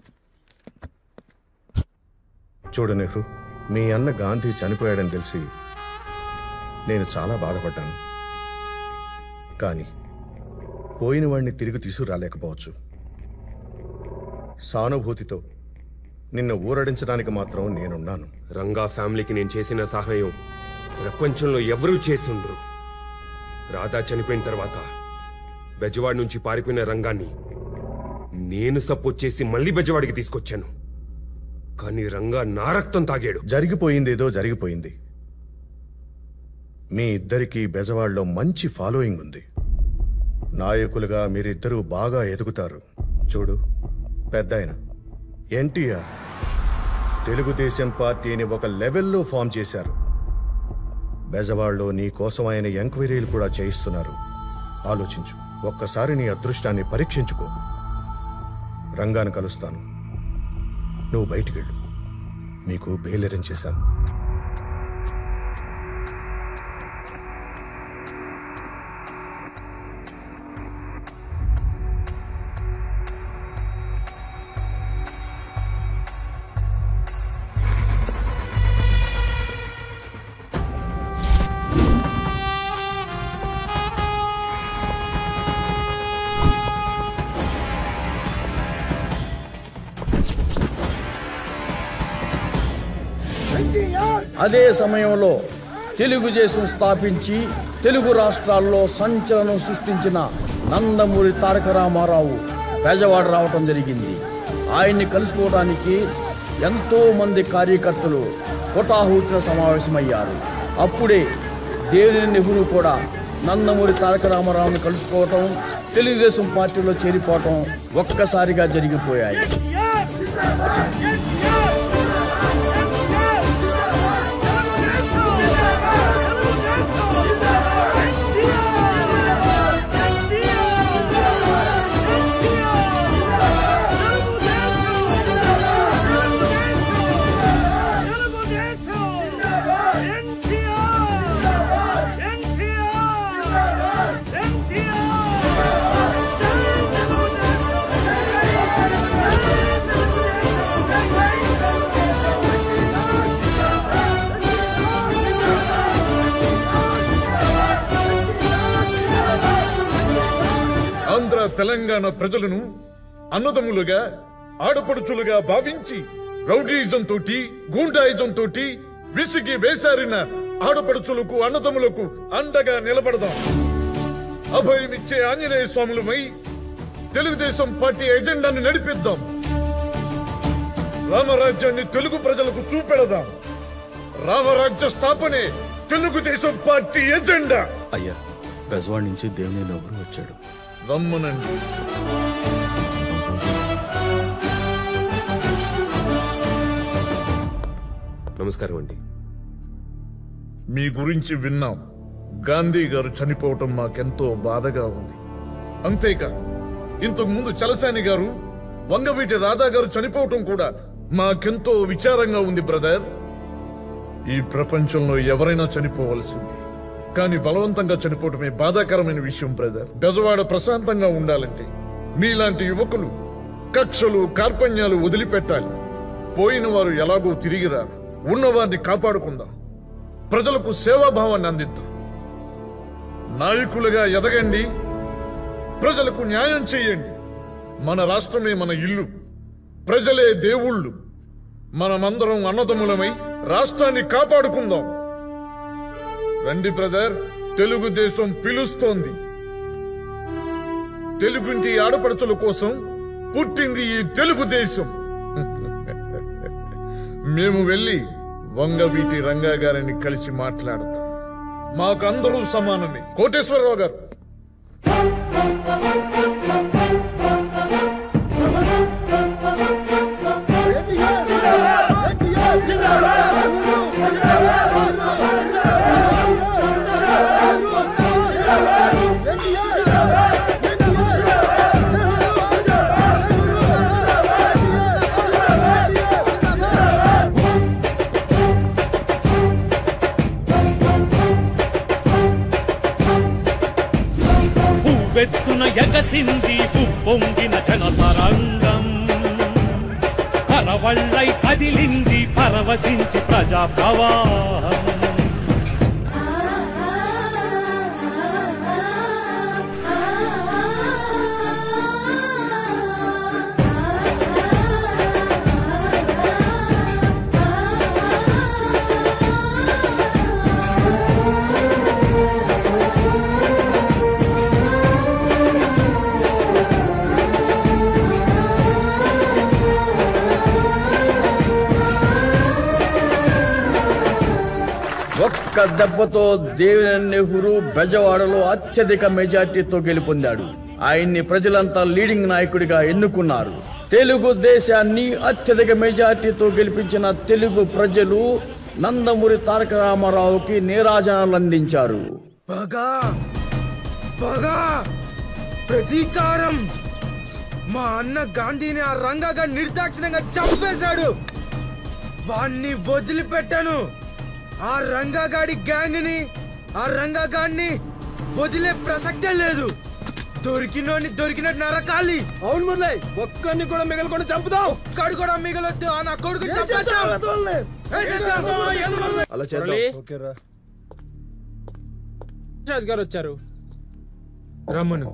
చూడు నెహ్రూ మీ అన్న గాంధీ చనిపోయాడని తెలిసి నేను చాలా బాధపడ్డాను కానీ పోయిన వాడిని తిరిగి తీసుకురాలేకపోవచ్చు సానుభూతితో నిన్ను ఊరడించడానికి మాత్రం నేనున్నాను రంగా ఫ్యామిలీకి నేను చేసిన సహాయం ప్రపంచంలో ఎవరూ చేసుండ్రు రాధా చనిపోయిన తర్వాత బెజవాడ నుంచి పారిపోయిన రంగాన్ని నేను సపోర్ట్ చేసి మళ్ళీ బెజవాడికి తీసుకొచ్చాను కానీ రంగా నా రక్తం తాగాడు జరిగిపోయిందేదో జరిగిపోయింది మీ ఇద్దరికీ బెజవాడలో మంచి ఫాలోయింగ్ ఉంది నాయకులుగా మీరిద్దరూ బాగా ఎదుగుతారు చూడు పెద్దాయన ఎన్టీఆర్ తెలుగుదేశం పార్టీని ఒక లెవెల్లో ఫామ్ చేశారు బెజవాడలో నీ కోసం ఆయన ఎంక్వైరీలు కూడా చేయిస్తున్నారు ఆలోచించు ఒక్కసారి నీ అదృష్టాన్ని పరీక్షించుకో రంగాను కలుస్తాను నువ్వు బయటికెళ్ళు మీకు బెయిల్ అరేంజ్ చేశాను అదే సమయంలో తెలుగుదేశం స్థాపించి తెలుగు రాష్ట్రాల్లో సంచలనం సృష్టించిన నందమూరి తారక రామారావు బెజవాడ రావటం జరిగింది ఆయన్ని కలుసుకోవడానికి ఎంతో మంది కార్యకర్తలు హుటాహుటిన సమావేశమయ్యారు అప్పుడే దేవినేని నెహ్రూ కూడా నందమూరి తారక రామారావుని కలుసుకోవటం తెలుగుదేశం పార్టీలో చేరిపోవటం ఒక్కసారిగా జరిగిపోయాయి ఆంధ్ర తెలంగాణ ప్రజలను అన్నదమ్ములుగా ఆడపడుచులుగా భావించి రౌడీయిజం తోటి గూండాయిజం తోటి విసిగి వేసారిన ఆడపడుచులకు అన్నదమ్ములకు అండగా నిలబడదాం అభయమిచ్చే ఆంజనేయ స్వాములమై తెలుగుదేశం పార్టీ ఎజెండాని నడిపిద్దాం రామరాజ్యాన్ని తెలుగు ప్రజలకు చూపెడదాం రామరాజ్య స్థాపనే తెలుగుదేశం పార్టీ ఎజెండా అయ్యా బెజవాడ్ నుంచి దేవుని ఎవరు వచ్చాడు రమ్మనండి నమస్కారం అండి మీ గురించి విన్నాం గాంధీ గారు చనిపోవటం మాకెంతో బాధగా ఉంది అంతేకాదు ఇంతకు ముందు చలసాని గారు వంగవీటి రాధా గారు చనిపోవటం కూడా మాకెంతో విచారంగా ఉంది బ్రదర్ ఈ ప్రపంచంలో ఎవరైనా చనిపోవలసిందే కానీ బలవంతంగా చనిపోవటమే బాధాకరమైన విషయం బ్రదర్ బెజవాడ ప్రశాంతంగా ఉండాలంటే మీలాంటి యువకులు కక్షలు కార్పణ్యాలు వదిలిపెట్టాలి పోయిన వారు ఎలాగో తిరిగి రారు ఉన్నవారిని కాపాడుకుందాం ప్రజలకు సేవాభావాన్ని అందిద్దాం నాయకులుగా ఎదగండి ప్రజలకు న్యాయం చేయండి మన రాష్ట్రమే మన ఇల్లు ప్రజలే దేవుళ్ళు మనమందరం అన్నదమ్ములమై రాష్ట్రాన్ని కాపాడుకుందాం రండి బ్రదర్ తెలుగుదేశం పిలుస్తోంది తెలుగుంటి ఆడపడుచుల కోసం పుట్టింది ఈ తెలుగుదేశం మేము వెళ్ళి వంగవీటి రంగా గారిని కలిసి మాట్లాడతాం మాకందరూ సమానమే కోటేశ్వరరావు గారు ఉవ్వెత్తున ఎగసింది ఉప్పొంగిన జనతరంగం పరవళ్ళై కదిలింది పరవశించి ప్రజా ప్రవాహం ఒక్క దెబ్బతో దేవినేని నెహ్రూ బెజవాడలో అత్యధిక మెజార్టీతో గెలుపొందాడు ఆయన్ని ప్రజలంతా లీడింగ్ నాయకుడిగా ఎన్నుకున్నారు తెలుగు దేశాన్ని అత్యధిక మెజార్టీతో గెలిపించిన తెలుగు ప్రజలు నందమూరి తారక రామారావుకి నీరాజనాలు అందించారు పగా పగా ప్రతీకారం మా అన్న గాంధీని ఆ రంగాగా నిర్దాక్షిణంగా చంపేశాడు వాణ్ణి వదిలిపెట్టాను ఆ రంగాగాడి గ్యాంగ్ ని ఆ రంగాగాడిని వదిలే ప్రసక్తే లేదు దొరికినోని దొరికినట్టు నరకాలి అవును మురళి ఒక్కరిని కూడా మిగలకుండా చంపుదాం ఒక్కడు కూడా మిగలొద్దు ఆ నా కొడుకు వేసేద్దాం, వదలలే. అలా చేద్దాం మురళి? ఓకేరా రాజు గారు వచ్చారు రమ్మను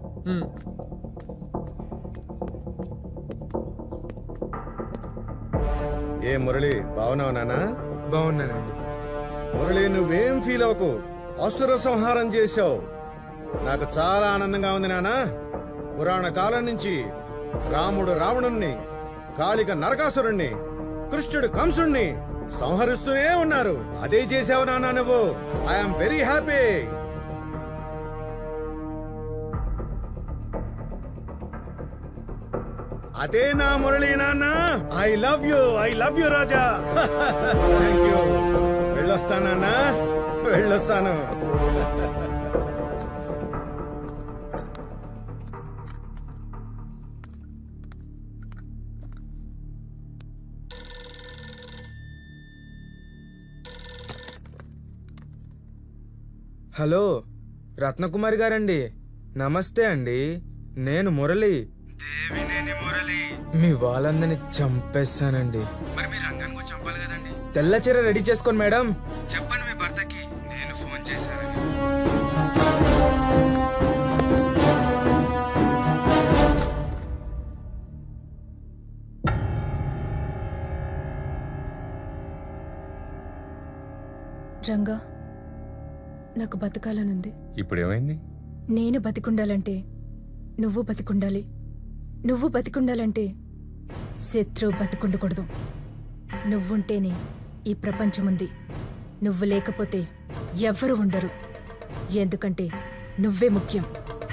ఏ మురళి బాగున్నావు నానా బాగున్నానండి మురళి నువ్వేం ఫీల్ అవ్వకు అసుర సంహారం చేశావు నాకు చాలా ఆనందంగా ఉంది నానా పురాణ కాలం నుంచి రాముడు రావణుణ్ణి కాళిక నరకాసురుణ్ణి కృష్ణుడు కంసుణ్ణి సంహరిస్తూనే ఉన్నారు అదే చేశావు నానా నువ్వు ఐఎమ్ వెరీ హ్యాపీ అదే నా మురళి నాన్న I love you I love you Raja thank you వెళ్ళొస్తానన్నా వెళ్ళొస్తాను హలో రత్నకుమారి గారండి నమస్తే అండి నేను మురళి దేవినేని మురళి మీ వాళ్ళందరిని చంపేస్తానండి మరి మీరు రంగానికి చంపాలి కదండి తెల్ల చీర రెడీ చేసుకోండి మేడం చెప్పండి మీ భర్తకి నేను ఫోన్ చేశానని రంగా నాకు బతకాలనుంది ఇప్పుడు ఏమైంది నేను బతికుండాలంటే నువ్వు బతికుండాలి నువ్వు బతికుండాలంటే శత్రువు బతికుండకూడదు నువ్వుంటేనే ఈ ప్రపంచం ఉంది నువ్వు లేకపోతే ఎవ్వరూ ఉండరు ఎందుకంటే నువ్వే ముఖ్యం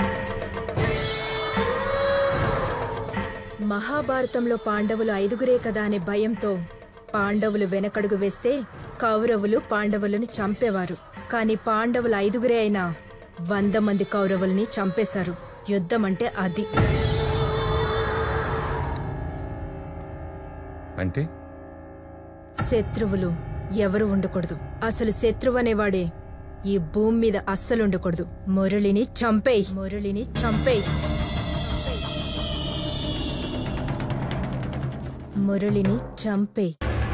మహాభారతంలో పాండవులు ఐదుగురే కదా అనే భయంతో పాండవులు వెనకడుగు వేస్తే కౌరవులు పాండవులను చంపేవారు కాని పాండవులు ఐదుగురే అయినా వంద మంది కౌరవుల్ని చంపేశారు యుద్ధం అంటే అది అంటే శత్రువులు ఎవరు ఉండకూడదు అసలు శత్రువు అనేవాడే ఈ భూమి మీద అస్సలు ఉండకూడదు మురళిని చంపేయ్ మురళిని చంపేయ్ మురళిని చంపేయ్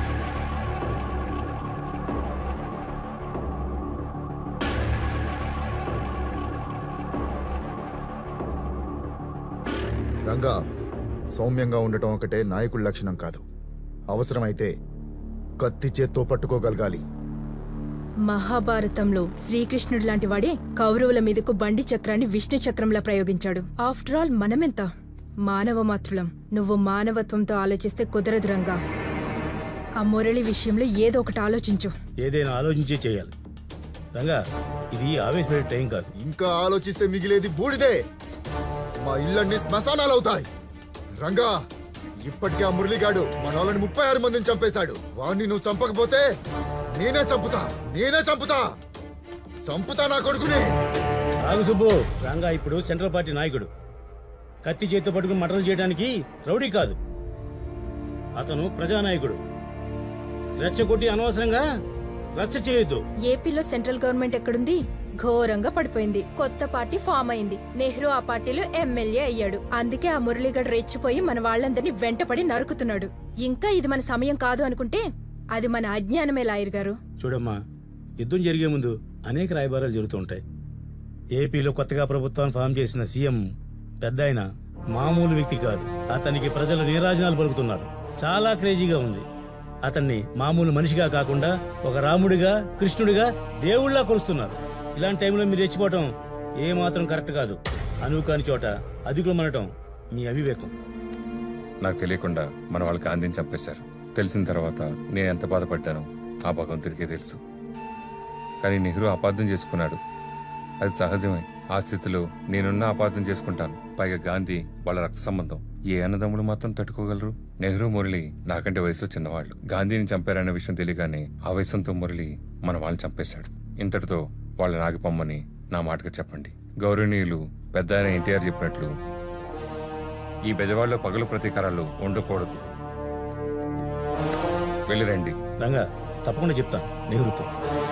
రంగా సౌమ్యంగా ఉండటం ఒకటే నాయకుడి లక్షణం కాదు అవసరమైతే కత్తి చేత్తో పట్టుకోగలగాలి మహాభారతంలో శ్రీకృష్ణుడు లాంటి వాడే కౌరవుల మీదకు బండి చక్రాన్ని విష్ణు చక్రంలా ప్రయోగించాడు ఆఫ్టర్ ఆల్ మనమెంత మానవ మాత్రులం నువ్వు మానవత్వంతో ఆలోచిస్తే కుదరదు రంగా ఆ మురళి విషయంలో ఏదో ఒకటి ఆలోచించు ఏదైనా ఆలోచించే చేయాలి రంగా ఇది ఆవేశపడే టైం కాదు ఇంకా ఆలోచిస్తే మిగిలేది బూడిదే మా ఇళ్ళన్నీ శ్మశానాలు అవుతాయి రంగా ఇప్పటికే ఆ మురళిగాడు మన వాళ్ళని ముప్పై ఆరు మందిని చంపేశాడు వాణ్ణి నువ్వు చంపకపోతే నేనే చంపుతా నేనే చంపుతా చంపుతా నా కొడుకుని ఆగు సుబ్బు రంగా ఇప్పుడు సెంట్రల్ పార్టీ నాయకుడు కత్తి చేతితో పట్టుకుని మటలు చేయడానికి రౌడీ కాదు అతను ప్రజానాయకుడు రెచ్చగొట్టి అనవసరంగా రచ్చ చేయొద్దు ఏపీలో సెంట్రల్ గవర్నమెంట్ ఎక్కడుంది ఘోరంగా పడిపోయింది కొత్త పార్టీ ఫామ్ అయింది నెహ్రూ ఆ పార్టీలో ఎమ్మెల్యే అయ్యాడు అందుకే ఆ మురళీగఢ్ రెచ్చిపోయి మన వాళ్ళందరినీ వెంటపడి నరుకుతున్నాడు ఇంకా ఇది మన సమయం కాదు అనుకుంటే అది మన అజ్ఞానమే లాయర్ గారు చూడమ్మా యుద్ధం జరిగే ముందు అనేక రాయబారాలు జరుగుతూ ఉంటాయి ఏపీలో కొత్తగా ప్రభుత్వాన్ని ఫామ్ చేసిన సీఎం పెద్ద ఆయన మామూలు వ్యక్తి కాదు అతనికి ప్రజలు నీరాజనాలు పలుకుతున్నారు చాలా క్రేజీగా ఉంది అతన్ని మామూలు మనిషిగా కాకుండా ఒక రాముడిగా కృష్ణుడిగా దేవుళ్ళా కొలుస్తున్నారు ఇలాంటి టైంలో మీరు రెచ్చిపోవటం ఏ మాత్రం కరెక్ట్ కాదు అనువు కాని చోట అధికులు మనటం మీ అవివేకం నాకు తెలియకుండా మన వాళ్ళ గాంధీని చంపేశారు తెలిసిన తర్వాత నేను ఎంత బాధపడ్డానో ఆ భగవంతుడికే తెలుసు కానీ నెహ్రూ అపార్థం చేసుకున్నాడు అది సహజమే ఆ స్థితిలో నేనున్న అపార్థం చేసుకుంటాను పైగా గాంధీ వాళ్ళ రక్త సంబంధం ఏ అన్నదమ్ముడు మాత్రం తట్టుకోగలరు నెహ్రూ మురళి నాకంటే వయసు చిన్నవాళ్ళు గాంధీని చంపారన్న విషయం తెలియగానే ఆవేశంతో మురళి మన వాళ్ళని చంపేశాడు ఇంతటితో వాళ్ళ నాగిపమ్మని నా మాటగా చెప్పండి గౌరవనీయులు పెద్ద ఆయన ఎన్టీఆర్ చెప్పినట్లు ఈ బెజవాడలో పగలు ప్రతీకారాలు ఉండకూడదు వెళ్ళిరండి రంగా తప్పకుండా చెప్తాను నెహ్రూతో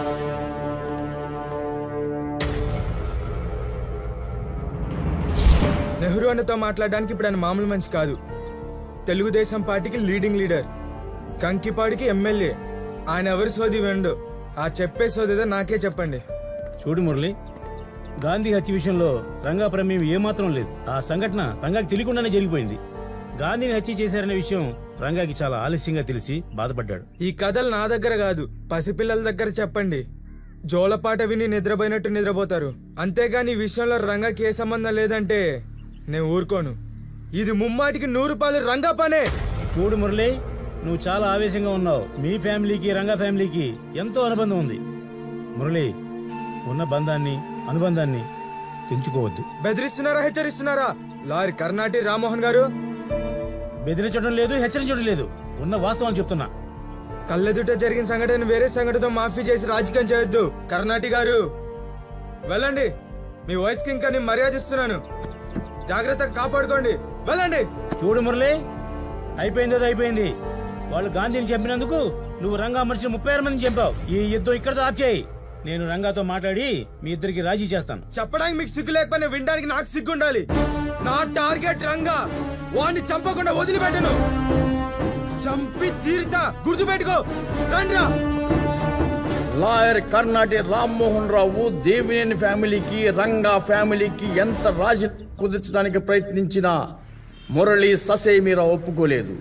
నెహ్రూ అన్నతో మాట్లాడడానికి ఇప్పుడు ఆయన మామూలు మనిషి కాదు తెలుగుదేశం పార్టీకి లీడింగ్ లీడర్ కంకిపాడికి ఎమ్మెల్యే ఆయన ఎవరి సోది వెండు ఆ చెప్పే సోదేదో నాకే చెప్పండి చూడు మురళి గాంధీ హత్య విషయంలో రంగా ప్రమేయం ఏమాత్రం లేదు ఆ సంఘటన రంగాకి తెలియకుండానే జరిగిపోయింది గాంధీని హత్య చేశారనే విషయం రంగాకి చాలా ఆలస్యంగా తెలిసి బాధపడ్డాడు ఈ కథలు నా దగ్గర కాదు పసిపిల్లల దగ్గర చెప్పండి జోలపాట విని నిద్రపోయినట్టు నిద్రపోతారు అంతేగాని ఈ విషయంలో రంగాకి ఏ సంబంధం లేదంటే నేను ఊరుకోను ఇది ముమ్మాటికి నూరు రూపాయలు రంగా పనే చూడు మురళి నువ్వు చాలా ఆవేశంగా ఉన్నావు మీ ఫ్యామిలీకి రంగా ఫ్యామిలీకి ఎంతో అనుబంధం ఉంది మురళి ఉన్న బంధాన్ని అనుబంధాన్ని తెంచుకోవద్దు బెదిరిస్తున్నారా హెచ్చరిస్తున్నారా లారీ కర్ణాటి రామ్మోహన్ గారు బెదిరించడం లేదు హెచ్చరించడం లేదు ఉన్న వాస్తవాలు చెప్తున్నా కళ్ళెదుట జరిగిన సంఘటన వేరే సంఘటనతో మాఫీ చేసి రాజకీయం చేయొద్దు కర్ణాటి గారు వెళ్ళండి మీ వయసుకి ఇంకా నేను మర్యాద ఇస్తున్నాను జాగ్రత్తగా కాపాడుకోండి వెళ్ళండి చూడు మురళి అయిపోయింది అది అయిపోయింది వాళ్ళు గాంధీని చంపినందుకు నువ్వు రంగా మనిషి ముప్పై ఆరు మందిని చంపావు ఈ యుద్ధం ఇక్కడతో ఆప్ చేయి నేను రంగాతో మాట్లాడి మీ ఇద్దరికి రాజీ చేస్తాను చెప్పడానికి మీకు సిగ్గు లేకపోయినా వినడానికి నాకు సిగ్గు ఉండాలి నా టార్గెట్ రంగా వాడిని చంపకుండా వదిలిపెట్టను చంపి తీరుతా గుర్తుపెట్టుకో రండిరా లాయర్ కర్ణాటి రామ్మోహన్ రావు దేవినేని ఫ్యామిలీకి రంగా ఫ్యామిలీకి ఎంత రాజీ కుదిర్చడానికి ప్రయత్నించినా మురళి ససేమీరా ఒప్పుకోలేదు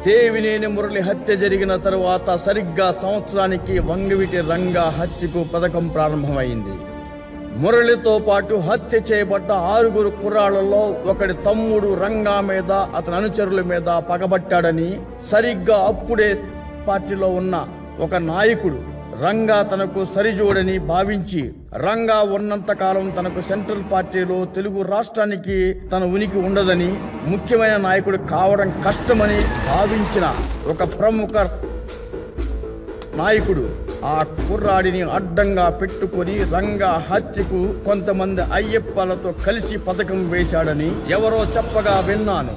దేవినేని మురళి హత్య జరిగిన తరువాత సరిగ్గా సంవత్సరానికి వంగవిటి రంగా హత్యకు పథకం ప్రారంభమైంది మురళితో పాటు హత్య చేయబడ్డ ఆరుగురు కుర్రాళ్లలో ఒకడి తమ్ముడు రంగా మీద అతని అనుచరుల మీద పగబట్టాడని సరిగ్గా అప్పుడే పార్టీలో ఉన్న ఒక నాయకుడు రంగా తనకు సరిజోడని భావించి రంగా ఉన్నంత కాలం తనకు సెంట్రల్ పార్టీలో తెలుగు రాష్ట్రానికి తన ఉనికి ఉండదని ముఖ్యమైన నాయకుడు కావడం కష్టమని భావించిన ఒక ప్రముఖ నాయకుడు ఆ కుర్రాడిని అడ్డంగా పెట్టుకొని రంగా హత్యకు కొంతమంది అయ్యప్పలతో కలిసి పథకం వేశాడని ఎవరో చెప్పగా విన్నాను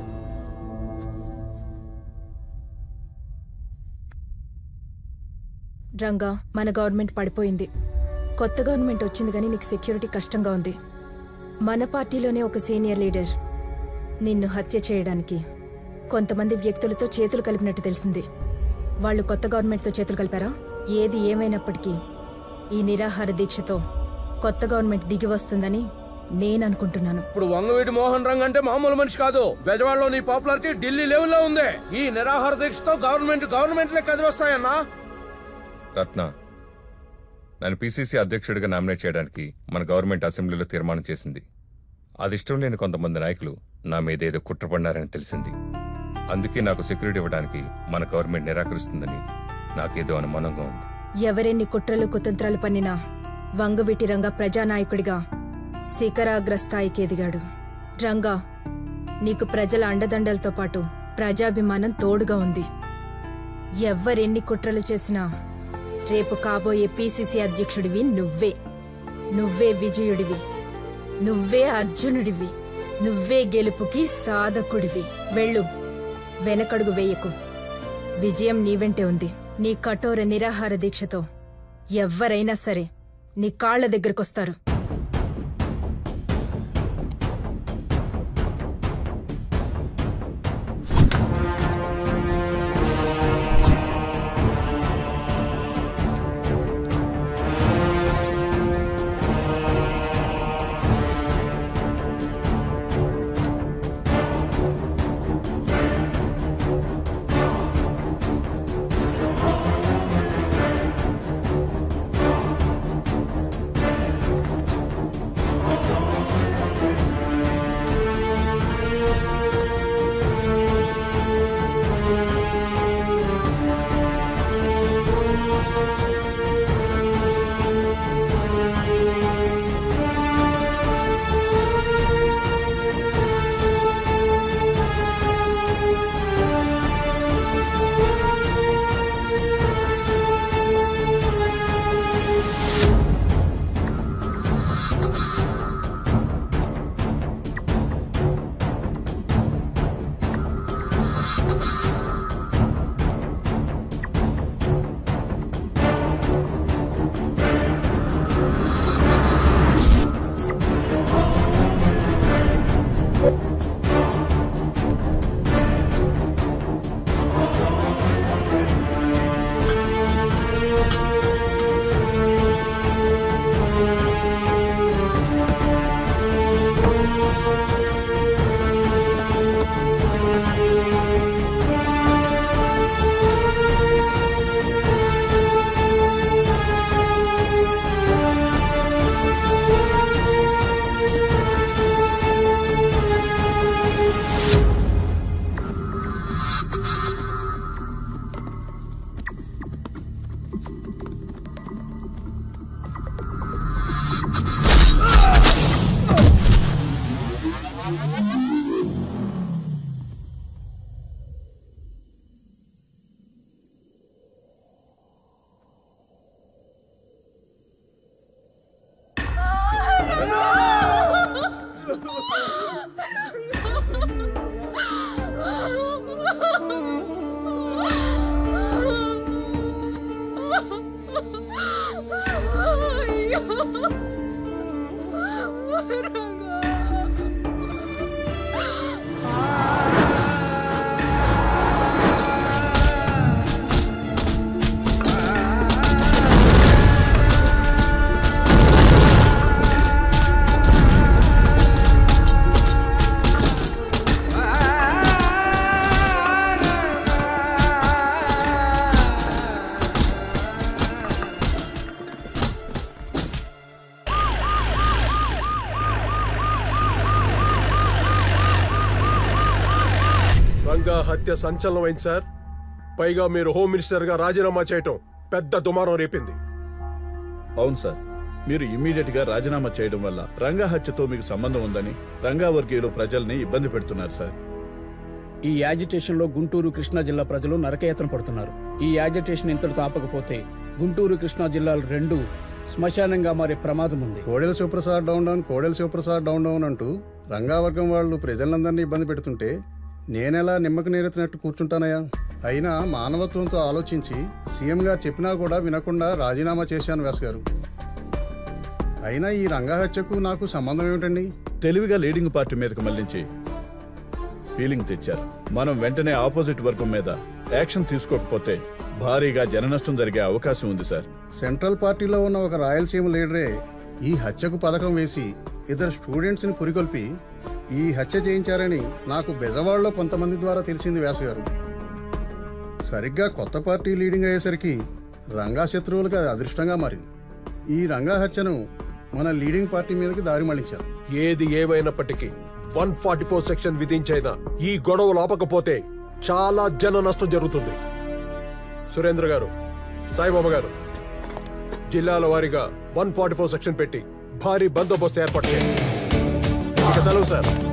రంగా మన గవర్నమెంట్ పడిపోయింది కొత్త గవర్నమెంట్ వచ్చింది కానీ నీకు సెక్యూరిటీ కష్టంగా ఉంది మన పార్టీలోనే ఒక సీనియర్ లీడర్ నిన్ను హత్య చేయడానికి కొంతమంది వ్యక్తులతో చేతులు కలిపినట్టు తెలిసింది వాళ్ళు కొత్త గవర్నమెంట్తో చేతులు కలిపారా ఏది ఏమైనప్పటికీ ఈ నిరాహార దీక్షతో కొత్త గవర్నమెంట్ దిగి వస్తుందని నేను అనుకుంటున్నాను ఇప్పుడు వంగవీటి మోహన్ రంగ్ అంటే మామూలు మనిషి కాదు బెజవాడలో నీ పాపులారిటీ ఢిల్లీ లెవెల్లో ఉంది ఈ నిరాహార దీక్షతో గవర్నమెంట్ గవర్నమెంట్ లే కదిలొస్తాయన్నా రత్న నన్ను పీసీసీ అధ్యక్షుడిగా నామినేట్ చేయడానికి మన గవర్నమెంట్ అసెంబ్లీలో తీర్మానం చేసింది అది ఇష్టం లేని కొంతమంది నాయకులు నా మీద ఏదో కుట్రపడినారని తెలిసింది అందుకే నాకు సెక్యూరిటీ ఇవ్వడానికి మన గవర్నమెంట్ నిరాకరిస్తుందని నాకేదో అనుమానంగా ఉంది ఎవరెన్ని కుట్రలు కుతంత్రాలు పన్నినా వంగవీటి రంగా ప్రజానాయకుడిగా శిఖరాగ్రస్థాయికి ఎదిగాడు రంగా నీకు ప్రజల అండదండలతో పాటు ప్రజాభిమానం తోడుగా ఉంది ఎవ్వరెన్ని కుట్రలు చేసినా రేపు కాబోయే పీసీసీ అధ్యక్షుడివి నువ్వే నువ్వే విజయుడివి నువ్వే అర్జునుడివి నువ్వే గెలుపుకి సాధకుడివి వెళ్ళు వెనకడుగు వేయకు విజయం నీ వెంటే ఉంది నీ కఠోర నిరాహార దీక్షతో ఎవ్వరైనా సరే నీ కాళ్ల దగ్గరకొస్తారు రంగా హత్య సంచలనమైంది సార్ పైగా మీరు హోమ్ మినిస్టర్ గా రాజీనామా చేయటం పెద్ద దుమారం రేపింది అవును సార్ మీరు ఇమ్మీడియట్ గా రాజీనామా చేయడం వల్ల రంగా హత్యతో మీకు సంబంధం ఉందని రంగా వర్గీయులు ప్రజల్ని ఇబ్బంది పెడుతున్నారు సార్ ఈ యాజిటేషన్ లో గుంటూరు కృష్ణా జిల్లా ప్రజలు నరకయాతన పడుతున్నారు ఈ యాజిటేషన్ ఇంతటితో ఆపకపోతే గుంటూరు కృష్ణా జిల్లాలు రెండు శ్మశానంగా మారే ప్రమాదం ఉంది Kodela Sivaprasad down down Kodela Sivaprasad down down అంటూ రంగావర్గం వాళ్ళు ప్రజలందరినీ ఇబ్బంది పెడుతుంటే నేనెలా నిమ్మకు నీరెత్తినట్టు కూర్చుంటానయ్యా అయినా మానవత్వంతో ఆలోచించి సీఎం గారు చెప్పినా కూడా వినకుండా రాజీనామా చేశాను వ్యాస్ గారు అయినా ఈ రంగా హత్యకు నాకు సంబంధం ఏమిటండి తెలివిగా లీడింగ్ పార్టీ మీదకు మళ్లించి ఫీలింగ్ తెచ్చారు మనం వెంటనే ఆపోజిట్ వర్గం మీద యాక్షన్ తీసుకోకపోతే భారీగా జననష్టం జరిగే అవకాశం ఉంది సార్ సెంట్రల్ పార్టీలో ఉన్న ఒక రాయలసీమ లీడరే ఈ హత్యకు పథకం వేసి ఇద్దరు స్టూడెంట్స్ని పురికొల్పి ఈ హత్య చేయించారని నాకు బెజవాడలో కొంతమంది ద్వారా తెలిసింది వ్యాస్ గారు సరిగ్గా కొత్త పార్టీ లీడింగ్ అయ్యేసరికి రంగా శత్రువులకు అది అదృష్టంగా మారింది ఈ రంగా హత్యను మన లీడింగ్ పార్టీ మీదకి దారి మళ్లించారు ఏది ఏమైనప్పటికీ వన్ ఫార్టీ ఫోర్ సెక్షన్ విధించైనా ఈ గొడవలు ఆపకపోతే చాలా జన నష్టం జరుగుతుంది సురేంద్ర గారు సాయిబాబా గారు జిల్లాల వారీగా వన్ ఫార్టీ ఫోర్ సెక్షన్ పెట్టి భారీ బందోబస్తు ఏర్పాటు చేయండి ఇక సెలవు సార్